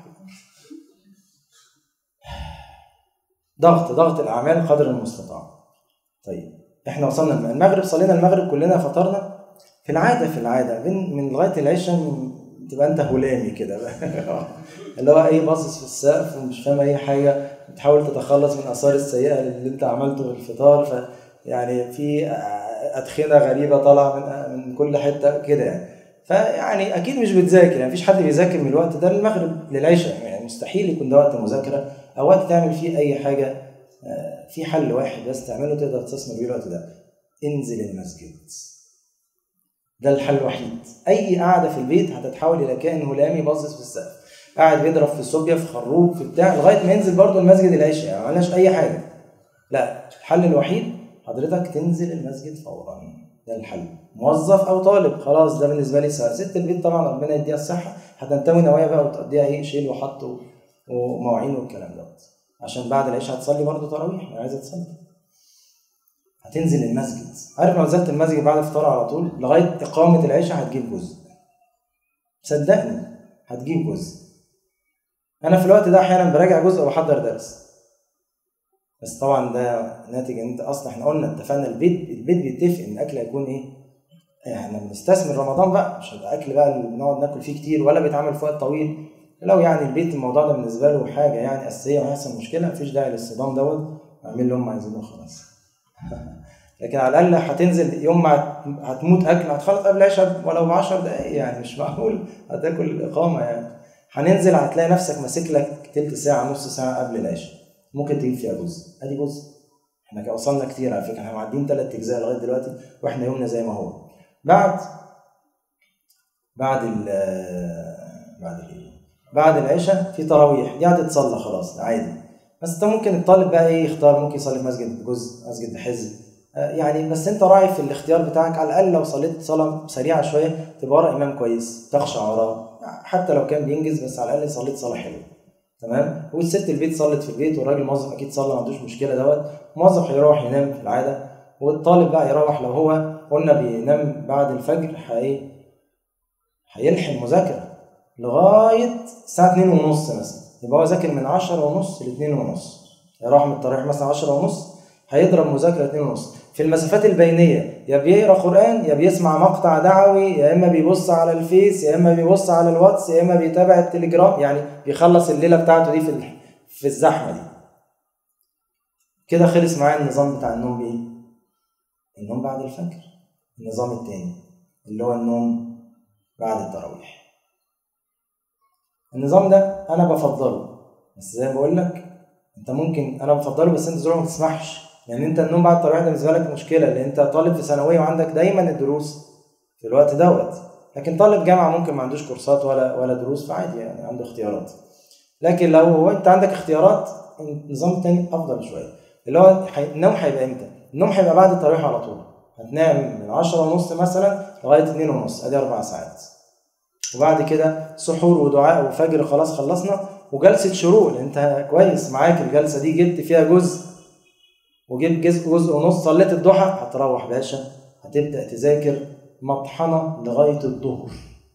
ضغط ضغط الاعمال قدر المستطاع طيب احنا وصلنا المغرب صلينا المغرب كلنا فطرنا في العاده في العاده من من لغايه العشاء تبقى انت هلامي كده اللي هو ايه باصص في السقف ومش فاهم اي حاجه بتحاول تتخلص من اثار السيئه اللي انت عملته في الفطار ف يعني في ادخنه غريبه طالعه من من كل حته كده يعني فيعني اكيد مش بتذاكر يعني مفيش حد بيذاكر من الوقت ده للمغرب للعشاء يعني مستحيل يكون ده وقت مذاكره او وقت تعمل فيه اي حاجه آه، في حل واحد بس تعمله تقدر تستثمر بيه الوقت ده انزل المسجد ده الحل الوحيد اي قعده في البيت هتتحول الى كائن هلامي باصص في السقف قاعد بيضرب في الصوبيا في خروب في بتاع لغايه ما ينزل برضه المسجد العشاء يعني ما عملناش اي حاجه لا الحل الوحيد حضرتك تنزل المسجد فورا ده الحل موظف او طالب خلاص ده بالنسبه لي سهل ست البيت طبعا ربنا يديها الصحه هتنتوي نوايا بقى وتقضيها ايه شيل وحط ومواعين والكلام دوت عشان بعد العشاء هتصلي برضه تراويح ما عايزه تصلي هتنزل المسجد عارف لو نزلت المسجد بعد الفطار على طول لغايه اقامه العشاء هتجيب جزء صدقني هتجيب جزء انا في الوقت ده احيانا براجع جزء وبحضر درس بس طبعا ده ناتج ان انت اصلا احنا قلنا اتفقنا البيت البيت بيتفق ان الاكل هيكون ايه احنا بنستثمر رمضان بقى مش هيبقى اكل بقى اللي بنقعد ناكل فيه كتير ولا بيتعمل في وقت طويل لو يعني البيت الموضوع ده بالنسبه له حاجه يعني اساسيه وهيحصل مشكله مفيش داعي للصدام دوت اعمل اللي هم عايزينه وخلاص لكن على الاقل هتنزل يوم ما هتموت اكل هتخلص قبل العشاء ولو ب 10 دقايق يعني مش معقول هتاكل اقامه يعني هننزل هتلاقي نفسك ماسك لك تلت ساعه نص ساعه قبل العشاء ممكن تجيب فيها جزء ادي جزء احنا كده وصلنا كتير على فكره احنا معديين ثلاث اجزاء لغايه دلوقتي واحنا يومنا زي ما هو بعد بعد ال بعد الايه بعد العشاء في تراويح دي هتتصلى خلاص عادي بس انت ممكن الطالب بقى ايه يختار ممكن يصلي في مسجد بجزء مسجد بحزب يعني بس انت راعي في الاختيار بتاعك على الاقل لو صليت صلاه سريعه شويه تبقى ورا امام كويس تخشع وراه حتى لو كان بينجز بس على الاقل صليت صلاه حلوه تمام والست البيت صلت في البيت والراجل موظف اكيد صلى ما عندوش مشكله دوت موظف هيروح ينام في العاده والطالب بقى يروح لو هو قلنا بينام بعد الفجر هي هيلحق مذاكره لغايه الساعه 2 ونص مثلا يبقى هو ذاكر من 10 ونص ل 2 ونص يروح من التراويح مثلا 10 ونص هيضرب مذاكره 2 ونص في المسافات البينيه يا بيقرا قران يا بيسمع مقطع دعوي يا اما بيبص على الفيس يا اما بيبص على الواتس يا اما بيتابع التليجرام يعني بيخلص الليله بتاعته دي في في الزحمه دي كده خلص معايا النظام بتاع النوم بايه النوم بعد الفجر النظام التاني اللي هو النوم بعد التراويح النظام ده انا بفضله بس زي ما بقول لك انت ممكن انا بفضله بس انت ظروفك ما تسمحش يعني انت النوم بعد التراويح ده بالنسبه لك مشكله لان انت طالب في ثانويه وعندك دايما الدروس في الوقت دوت لكن طالب جامعه ممكن ما عندوش كورسات ولا ولا دروس فعادي يعني عنده اختيارات لكن لو هو انت عندك اختيارات النظام التاني افضل شويه اللي هو النوم هيبقى امتى؟ النوم هيبقى بعد التراويح على طول هتنام من 10 ونص مثلا لغايه 2 ونص ادي اربع ساعات وبعد كده سحور ودعاء وفجر خلاص خلصنا وجلسه شروق لان انت كويس معاك الجلسه دي جبت فيها جزء وجبت جزء جزء ونص صليت الضحى هتروح باشا هتبدا تذاكر مطحنه لغايه الظهر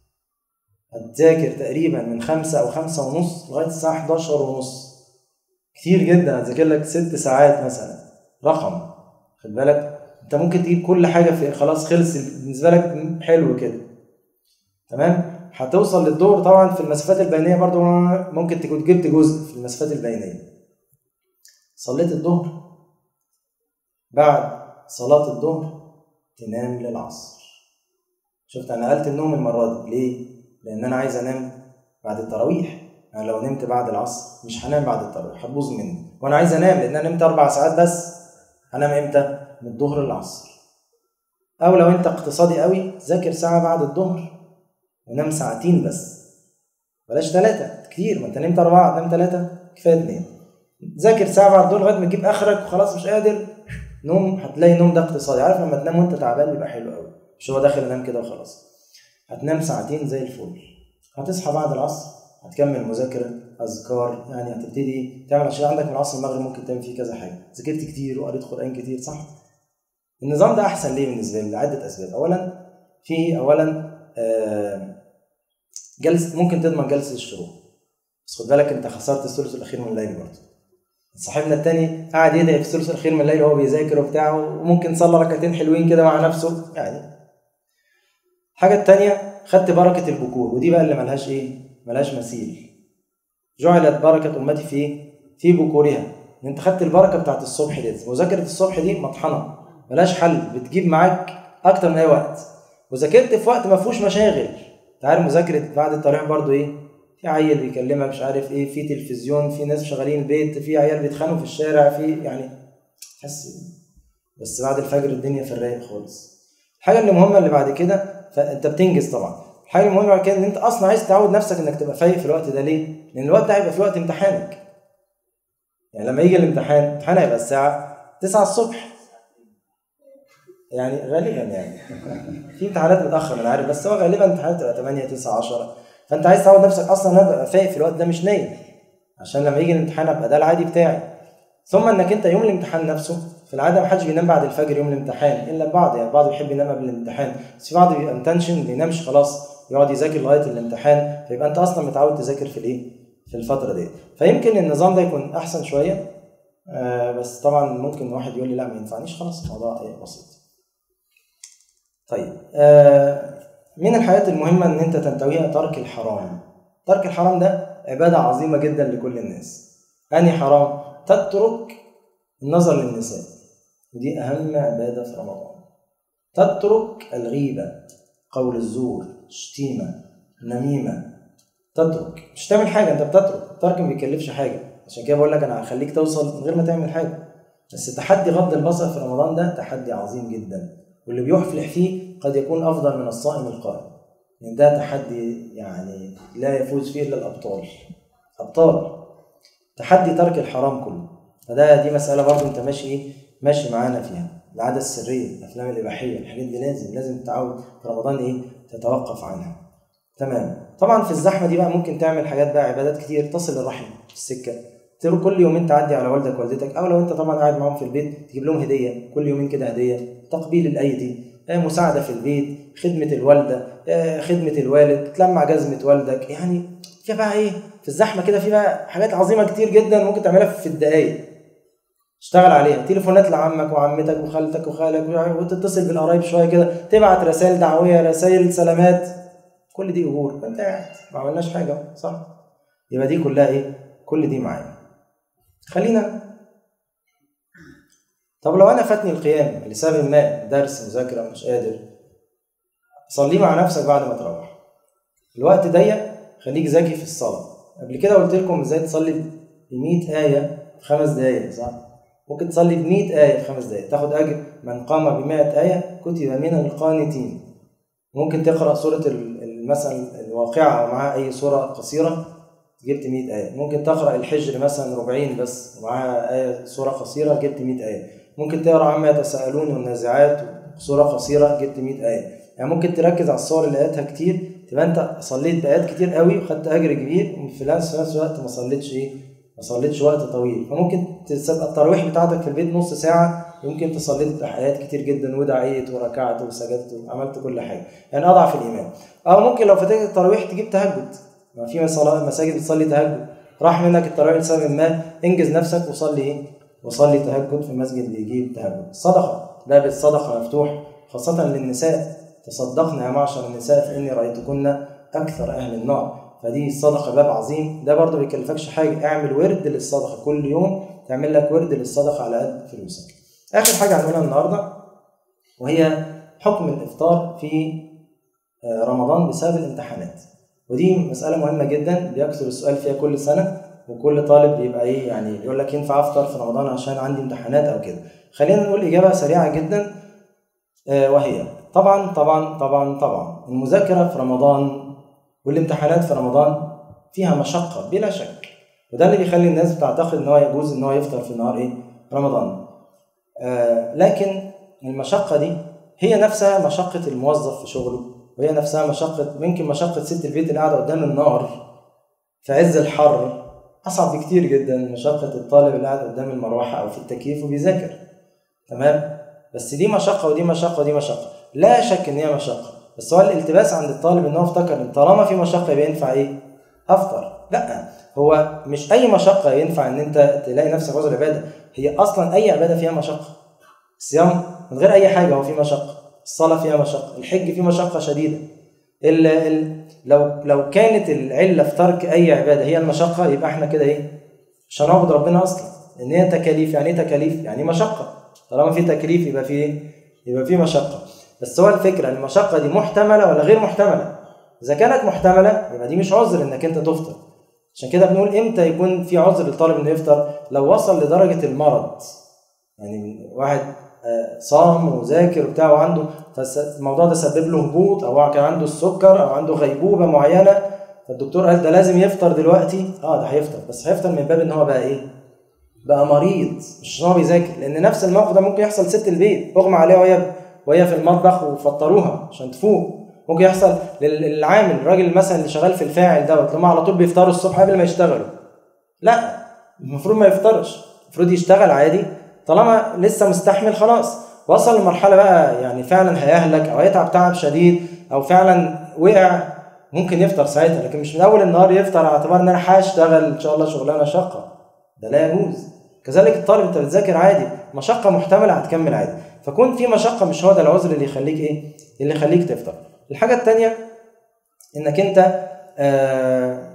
هتذاكر تقريبا من خمسة أو خمسة ونص لغاية الساعة 11 ونص كتير جدا هتذاكر لك ست ساعات مثلا رقم خد بالك انت ممكن تجيب كل حاجة في خلاص خلص بالنسبة لك حلو كده تمام هتوصل للدور طبعا في المسافات البينية برضو ممكن تكون جبت جزء في المسافات البينية صليت الظهر بعد صلاة الظهر تنام للعصر شفت انا نقلت النوم المرة دي ليه؟ لأن أنا عايز أنام بعد التراويح أنا لو نمت بعد العصر مش هنام بعد التراويح هتبوظ مني وأنا عايز أنام لأن أنا نمت أربع ساعات بس هنام إمتى؟ من الظهر للعصر أو لو أنت اقتصادي قوي ذاكر ساعة بعد الظهر ونام ساعتين بس بلاش ثلاثة كتير ما أنت نمت أربعة نام ثلاثة كفاية اتنين ذاكر ساعة بعد الظهر لغاية ما تجيب آخرك وخلاص مش قادر نوم هتلاقي النوم ده اقتصادي عارف لما تنام وأنت تعبان بيبقى حلو قوي مش هو داخل انام كده وخلاص هتنام ساعتين زي الفل هتصحى بعد العصر هتكمل مذاكرة أذكار يعني هتبتدي تعمل عشان عندك من العصر المغرب ممكن تعمل فيه كذا حاجة ذاكرت كتير وقريت قرآن كتير صح؟ النظام ده أحسن ليه بالنسبة لي لعدة أسباب أولا في أولا جلسة ممكن تضمن جلسة الشروق بس خد بالك أنت خسرت الثلث الأخير من الليل برضه صاحبنا التاني قاعد يدعي في الثلث الأخير من الليل وهو بيذاكر وبتاع وممكن صلى ركعتين حلوين كده مع نفسه يعني الحاجة التانية خدت بركة البكور ودي بقى اللي ملهاش ايه؟ ملهاش مثيل. جعلت بركة أمتي في في بكورها. إن أنت خدت البركة بتاعت الصبح دي، مذاكرة الصبح دي مطحنة. ملهاش حل بتجيب معاك اكتر من اي وقت وذاكرت في وقت ما فيهوش مشاغل انت عارف مذاكره بعد التراويح برضو ايه في عيل بيكلمك مش عارف ايه في تلفزيون في ناس شغالين البيت في عيال بيتخانقوا في الشارع في يعني تحس بس بعد الفجر الدنيا في الرايق خالص الحاجه اللي مهمه اللي بعد كده فانت بتنجز طبعا الحاجه المهمه بعد كده ان انت اصلا عايز تعود نفسك انك تبقى فايق في الوقت ده ليه؟ لان الوقت ده هيبقى في وقت امتحانك يعني لما يجي الامتحان الامتحان هيبقى الساعه 9 الصبح يعني غالبا يعني في امتحانات متاخر انا عارف بس هو غالبا امتحانات تبقى 8 9 10 فانت عايز تعود نفسك اصلا ان انا ابقى فايق في الوقت ده مش نايم عشان لما يجي الامتحان ابقى ده العادي بتاعي ثم انك انت يوم الامتحان نفسه في العاده ما حدش بينام بعد الفجر يوم الامتحان الا البعض يعني البعض بيحب ينام قبل الامتحان بس في بعض بيبقى متنشن ما بينامش خلاص يقعد يذاكر لغايه الامتحان فيبقى انت اصلا متعود تذاكر في الايه؟ في الفتره دي فيمكن النظام ده يكون احسن شويه آه بس طبعا ممكن واحد يقول لي لا ما ينفعنيش خلاص الموضوع ايه بسيط طيب آه من الحاجات المهمه ان انت تنتويها ترك الحرام ترك الحرام ده عباده عظيمه جدا لكل الناس انهي حرام تترك النظر للنساء ودي اهم عباده في رمضان تترك الغيبه قول الزور الشتيمه النميمه تترك مش تعمل حاجه انت بتترك الترك ما بيكلفش حاجه عشان كده بقول لك انا هخليك توصل من غير ما تعمل حاجه بس تحدي غض البصر في رمضان ده تحدي عظيم جدا واللي بيحفلح فيه قد يكون افضل من الصائم القائم لان ده تحدي يعني لا يفوز فيه الا الابطال ابطال تحدي ترك الحرام كله فده دي مساله برضو انت ماشي ايه ماشي معانا فيها العاده السريه الافلام الاباحيه الحاجات دي لازم لازم تتعود في رمضان ايه تتوقف عنها تمام طبعا في الزحمه دي بقى ممكن تعمل حاجات بقى عبادات كتير تصل الرحم في السكه تروح كل يومين تعدي على والدك والدتك او لو انت طبعا قاعد معاهم في البيت تجيب لهم هديه كل يومين كده هديه تقبيل الايدي مساعده في البيت خدمه الوالده خدمه الوالد تلمع جزمه والدك يعني في بقى ايه في الزحمه كده في بقى حاجات عظيمه كتير جدا ممكن تعملها في الدقايق اشتغل عليها تليفونات لعمك وعمتك وخالتك وخالك وتتصل بالقرايب شويه كده تبعت رسائل دعويه رسائل سلامات كل دي اجور فانت قاعد ما عملناش حاجه صح يبقى دي كلها ايه كل دي معايا خلينا طب لو انا فاتني القيام لسبب ما درس مذاكره مش قادر صلي مع نفسك بعد ما تروح الوقت ضيق خليك ذكي في الصلاه قبل كده قلت لكم ازاي تصلي ب 100 ايه في خمس دقائق صح ممكن تصلي ب 100 ايه في خمس دقائق تاخد اجر من قام ب 100 ايه كتب من القانتين ممكن تقرا سوره مثلا الواقعه ومعاها اي سوره قصيره جبت 100 آية ممكن تقرأ الحجر مثلا ربعين بس ومعاها آية سورة قصيرة جبت 100 آية ممكن تقرأ عما يتساءلون والنازعات سورة قصيرة جبت 100 آية يعني ممكن تركز على الصور اللي آياتها كتير تبقى أنت صليت بآيات كتير قوي وخدت أجر كبير وفي نفس الوقت ما صليتش إيه ما صليتش وقت طويل فممكن تبقى التراويح بتاعتك في البيت نص ساعة يمكن تصليت آيات كتير جدا ودعيت وركعت وسجدت وعملت كل حاجة يعني أضعف الإيمان أو ممكن لو فاتك التراويح تجيب تهجد ما في صلاة مساجد بتصلي تهجد راح منك التراويح لسبب ما انجز نفسك وصلي ايه؟ وصلي تهجد في مسجد بيجيب تهجد الصدقة باب الصدقة مفتوح خاصة للنساء تصدقن يا معشر النساء فإني رأيتكن أكثر أهل النار فدي الصدقة باب عظيم ده برضه ما بيكلفكش حاجة اعمل ورد للصدقة كل يوم تعمل لك ورد للصدقة على قد فلوسك آخر حاجة هنقولها النهاردة وهي حكم الإفطار في رمضان بسبب الامتحانات ودي مسألة مهمة جدا بيكثر السؤال فيها كل سنة وكل طالب بيبقى ايه يعني يقول لك ينفع افطر في رمضان عشان عندي امتحانات او كده خلينا نقول اجابة سريعة جدا وهي طبعا طبعا طبعا طبعا المذاكرة في رمضان والامتحانات في رمضان فيها مشقة بلا شك وده اللي بيخلي الناس بتعتقد ان هو يجوز ان هو يفطر في نهار ايه رمضان آه لكن المشقة دي هي نفسها مشقة الموظف في شغله وهي نفسها مشقة يمكن مشقة ست البيت اللي قاعدة قدام النار في عز الحر أصعب بكتير جدا من مشقة الطالب اللي قاعد قدام المروحة أو في التكييف وبيذاكر تمام بس دي مشقة ودي مشقة ودي مشقة لا شك إن هي مشقة بس هو الالتباس عند الطالب إن هو افتكر إن طالما في مشقة يبقى ينفع إيه؟ أفطر لا هو مش أي مشقة ينفع إن أنت تلاقي نفسك عذر عبادة هي أصلا أي عبادة فيها مشقة الصيام من غير أي حاجة هو فيه مشقة الصلاة فيها مشقة الحج فيه مشقة شديدة ال ال لو لو كانت العلة في ترك أي عبادة هي المشقة يبقى احنا كده إيه؟ مش هنعبد ربنا أصلا إن هي تكاليف يعني إيه تكاليف؟ يعني مشقة طالما في تكليف يبقى في ايه؟ يبقى في مشقه بس هو الفكره المشقه دي محتمله ولا غير محتمله اذا كانت محتمله يبقى دي مش عذر انك انت تفطر عشان كده بنقول امتى يكون في عذر للطالب انه يفطر لو وصل لدرجه المرض يعني واحد آه، صام وذاكر وبتاع وعنده فالموضوع ده سبب له هبوط او كان عنده السكر او عنده غيبوبه معينه فالدكتور قال ده لازم يفطر دلوقتي اه ده هيفطر بس هيفطر من باب ان هو بقى ايه بقى مريض مش ان هو بيذاكر لان نفس الموقف ده ممكن يحصل ست البيت اغمى عليها وهي وهي في المطبخ وفطروها عشان تفوق ممكن يحصل للعامل الراجل مثلا اللي شغال في الفاعل دوت لما على طول بيفطروا الصبح قبل ما يشتغلوا لا المفروض ما يفطرش المفروض يشتغل عادي طالما لسه مستحمل خلاص وصل لمرحله بقى يعني فعلا هيهلك او هيتعب تعب شديد او فعلا وقع ممكن يفطر ساعتها لكن مش من اول النهار يفطر على اعتبار ان انا هشتغل ان شاء الله شغلانه شاقه ده لا يجوز كذلك الطالب انت بتذاكر عادي مشقه محتمله هتكمل عادي فكون في مشقه مش هو ده العذر اللي يخليك ايه اللي يخليك تفطر الحاجه الثانيه انك انت آه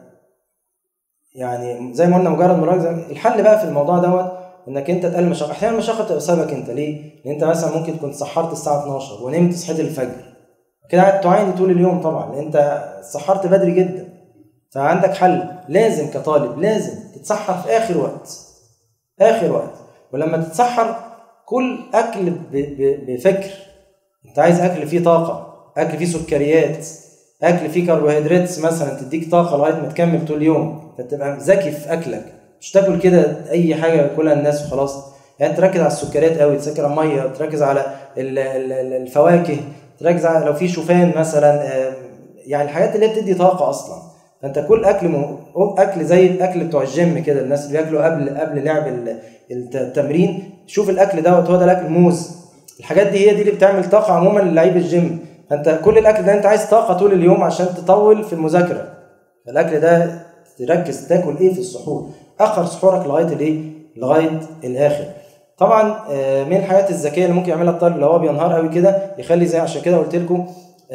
يعني زي ما قلنا مجرد مراجعه الحل بقى في الموضوع دوت انك انت تقلل مشقه احيانا المشقه تبقى بسببك انت ليه؟ لان انت مثلا ممكن تكون سحرت الساعه 12 ونمت صحيت الفجر كده قاعد تعاني طول اليوم طبعا لان انت سحرت بدري جدا فعندك حل لازم كطالب لازم تتسحر في اخر وقت اخر وقت ولما تتسحر كل اكل بفكر انت عايز اكل فيه طاقه اكل فيه سكريات اكل فيه كربوهيدرات مثلا تديك طاقه لغايه ما تكمل طول اليوم فتبقى ذكي في اكلك مش تاكل كده اي حاجه ياكلها الناس وخلاص يعني تركز على السكريات قوي تركز على الميه تركز على الفواكه تركز على لو في شوفان مثلا يعني الحاجات اللي بتدي طاقه اصلا فانت كل اكل م... اكل زي الاكل بتوع الجيم كده الناس اللي بياكلوا قبل قبل لعب التمرين شوف الاكل دوت هو ده الاكل موز الحاجات دي هي دي اللي بتعمل طاقه عموما للعيب الجيم فانت كل الاكل ده انت عايز طاقه طول اليوم عشان تطول في المذاكره الاكل ده تركز تاكل ايه في السحور اخر سحورك لغايه الايه لغايه الاخر طبعا من الحاجات الذكيه اللي ممكن يعملها الطالب لو هو بينهار قوي كده يخلي زي عشان كده قلت لكم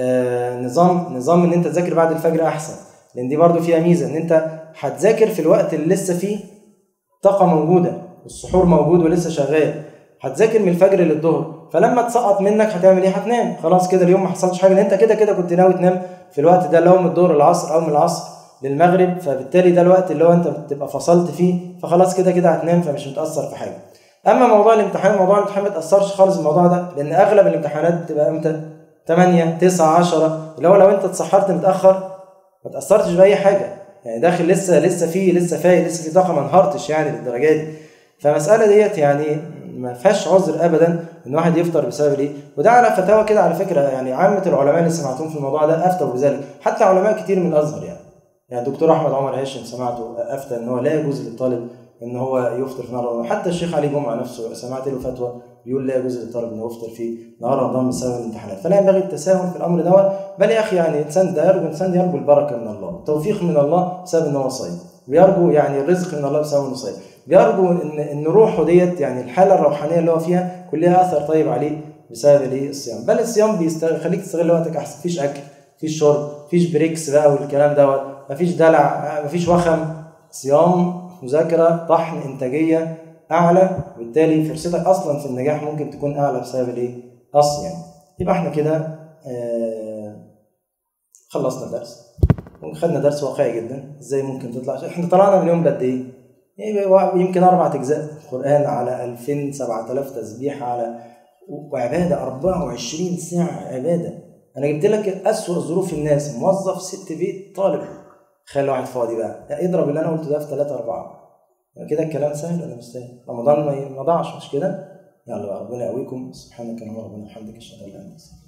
نظام نظام ان انت تذاكر بعد الفجر احسن لان دي برضو فيها ميزه ان انت هتذاكر في الوقت اللي لسه فيه طاقه موجوده والسحور موجود ولسه شغال هتذاكر من الفجر للظهر فلما تسقط منك هتعمل ايه هتنام خلاص كده اليوم ما حصلش حاجه لان انت كده كده كنت ناوي تنام في الوقت ده اللي هو من الظهر للعصر او من العصر للمغرب فبالتالي ده الوقت اللي هو انت بتبقى فصلت فيه فخلاص كده كده هتنام فمش متاثر في حاجه اما موضوع الامتحان موضوع الامتحان ما تاثرش خالص الموضوع ده لان اغلب الامتحانات بتبقى امتى 8 9 10 اللي هو لو انت اتسحرت متاخر ما تاثرتش باي حاجه يعني داخل لسه لسه فيه لسه فايق لسه في طاقه ما انهارتش يعني للدرجه دي فالمساله ديت يعني ما فيهاش عذر ابدا ان واحد يفطر بسبب ايه وده على فتاوى كده على فكره يعني عامه العلماء اللي سمعتهم في الموضوع ده افتوا بذلك حتى علماء كتير من الازهر يعني يعني الدكتور احمد عمر هاشم سمعته افتى ان هو لا يجوز للطالب ان هو يفطر في نهار رمضان حتى الشيخ علي جمعه نفسه سمعت له فتوى بيقول لا يجوز للطالب انه يفطر في نهار رمضان بسبب الامتحانات فلا ينبغي التساهل في الامر دوت بل يا اخي يعني انسان ده يرجو انسان يرجو البركه من الله التوفيق من الله بسبب ان هو صايم بيرجو يعني الرزق من الله بسبب انه صايم بيرجو ان ان روحه ديت يعني الحاله الروحانيه اللي هو فيها كلها اثر طيب عليه بسبب الايه الصيام بل الصيام بيخليك تستغل وقتك احسن مفيش اكل مفيش شرب مفيش بريكس بقى والكلام دوت مفيش دلع مفيش وخم صيام مذاكره طحن انتاجيه اعلى وبالتالي فرصتك اصلا في النجاح ممكن تكون اعلى بسبب الايه الصيام يبقى احنا كده آه خلصنا الدرس خدنا درس واقعي جدا ازاي ممكن تطلع احنا طلعنا من اليوم قد ايه يمكن اربع اجزاء قران على 2000 7000 تسبيح على وعباده 24 ساعه عباده انا جبت لك اسوء ظروف الناس موظف ست بيت طالب خلي واحد فاضي بقى اضرب اللي انا قلته ده في 3 4 كده الكلام سهل ولا مش سهل؟ رمضان ما ضاعش مش كده؟ يلا ربنا يقويكم سبحانك اللهم ربنا وبحمدك اشهد ان لا اله الا انت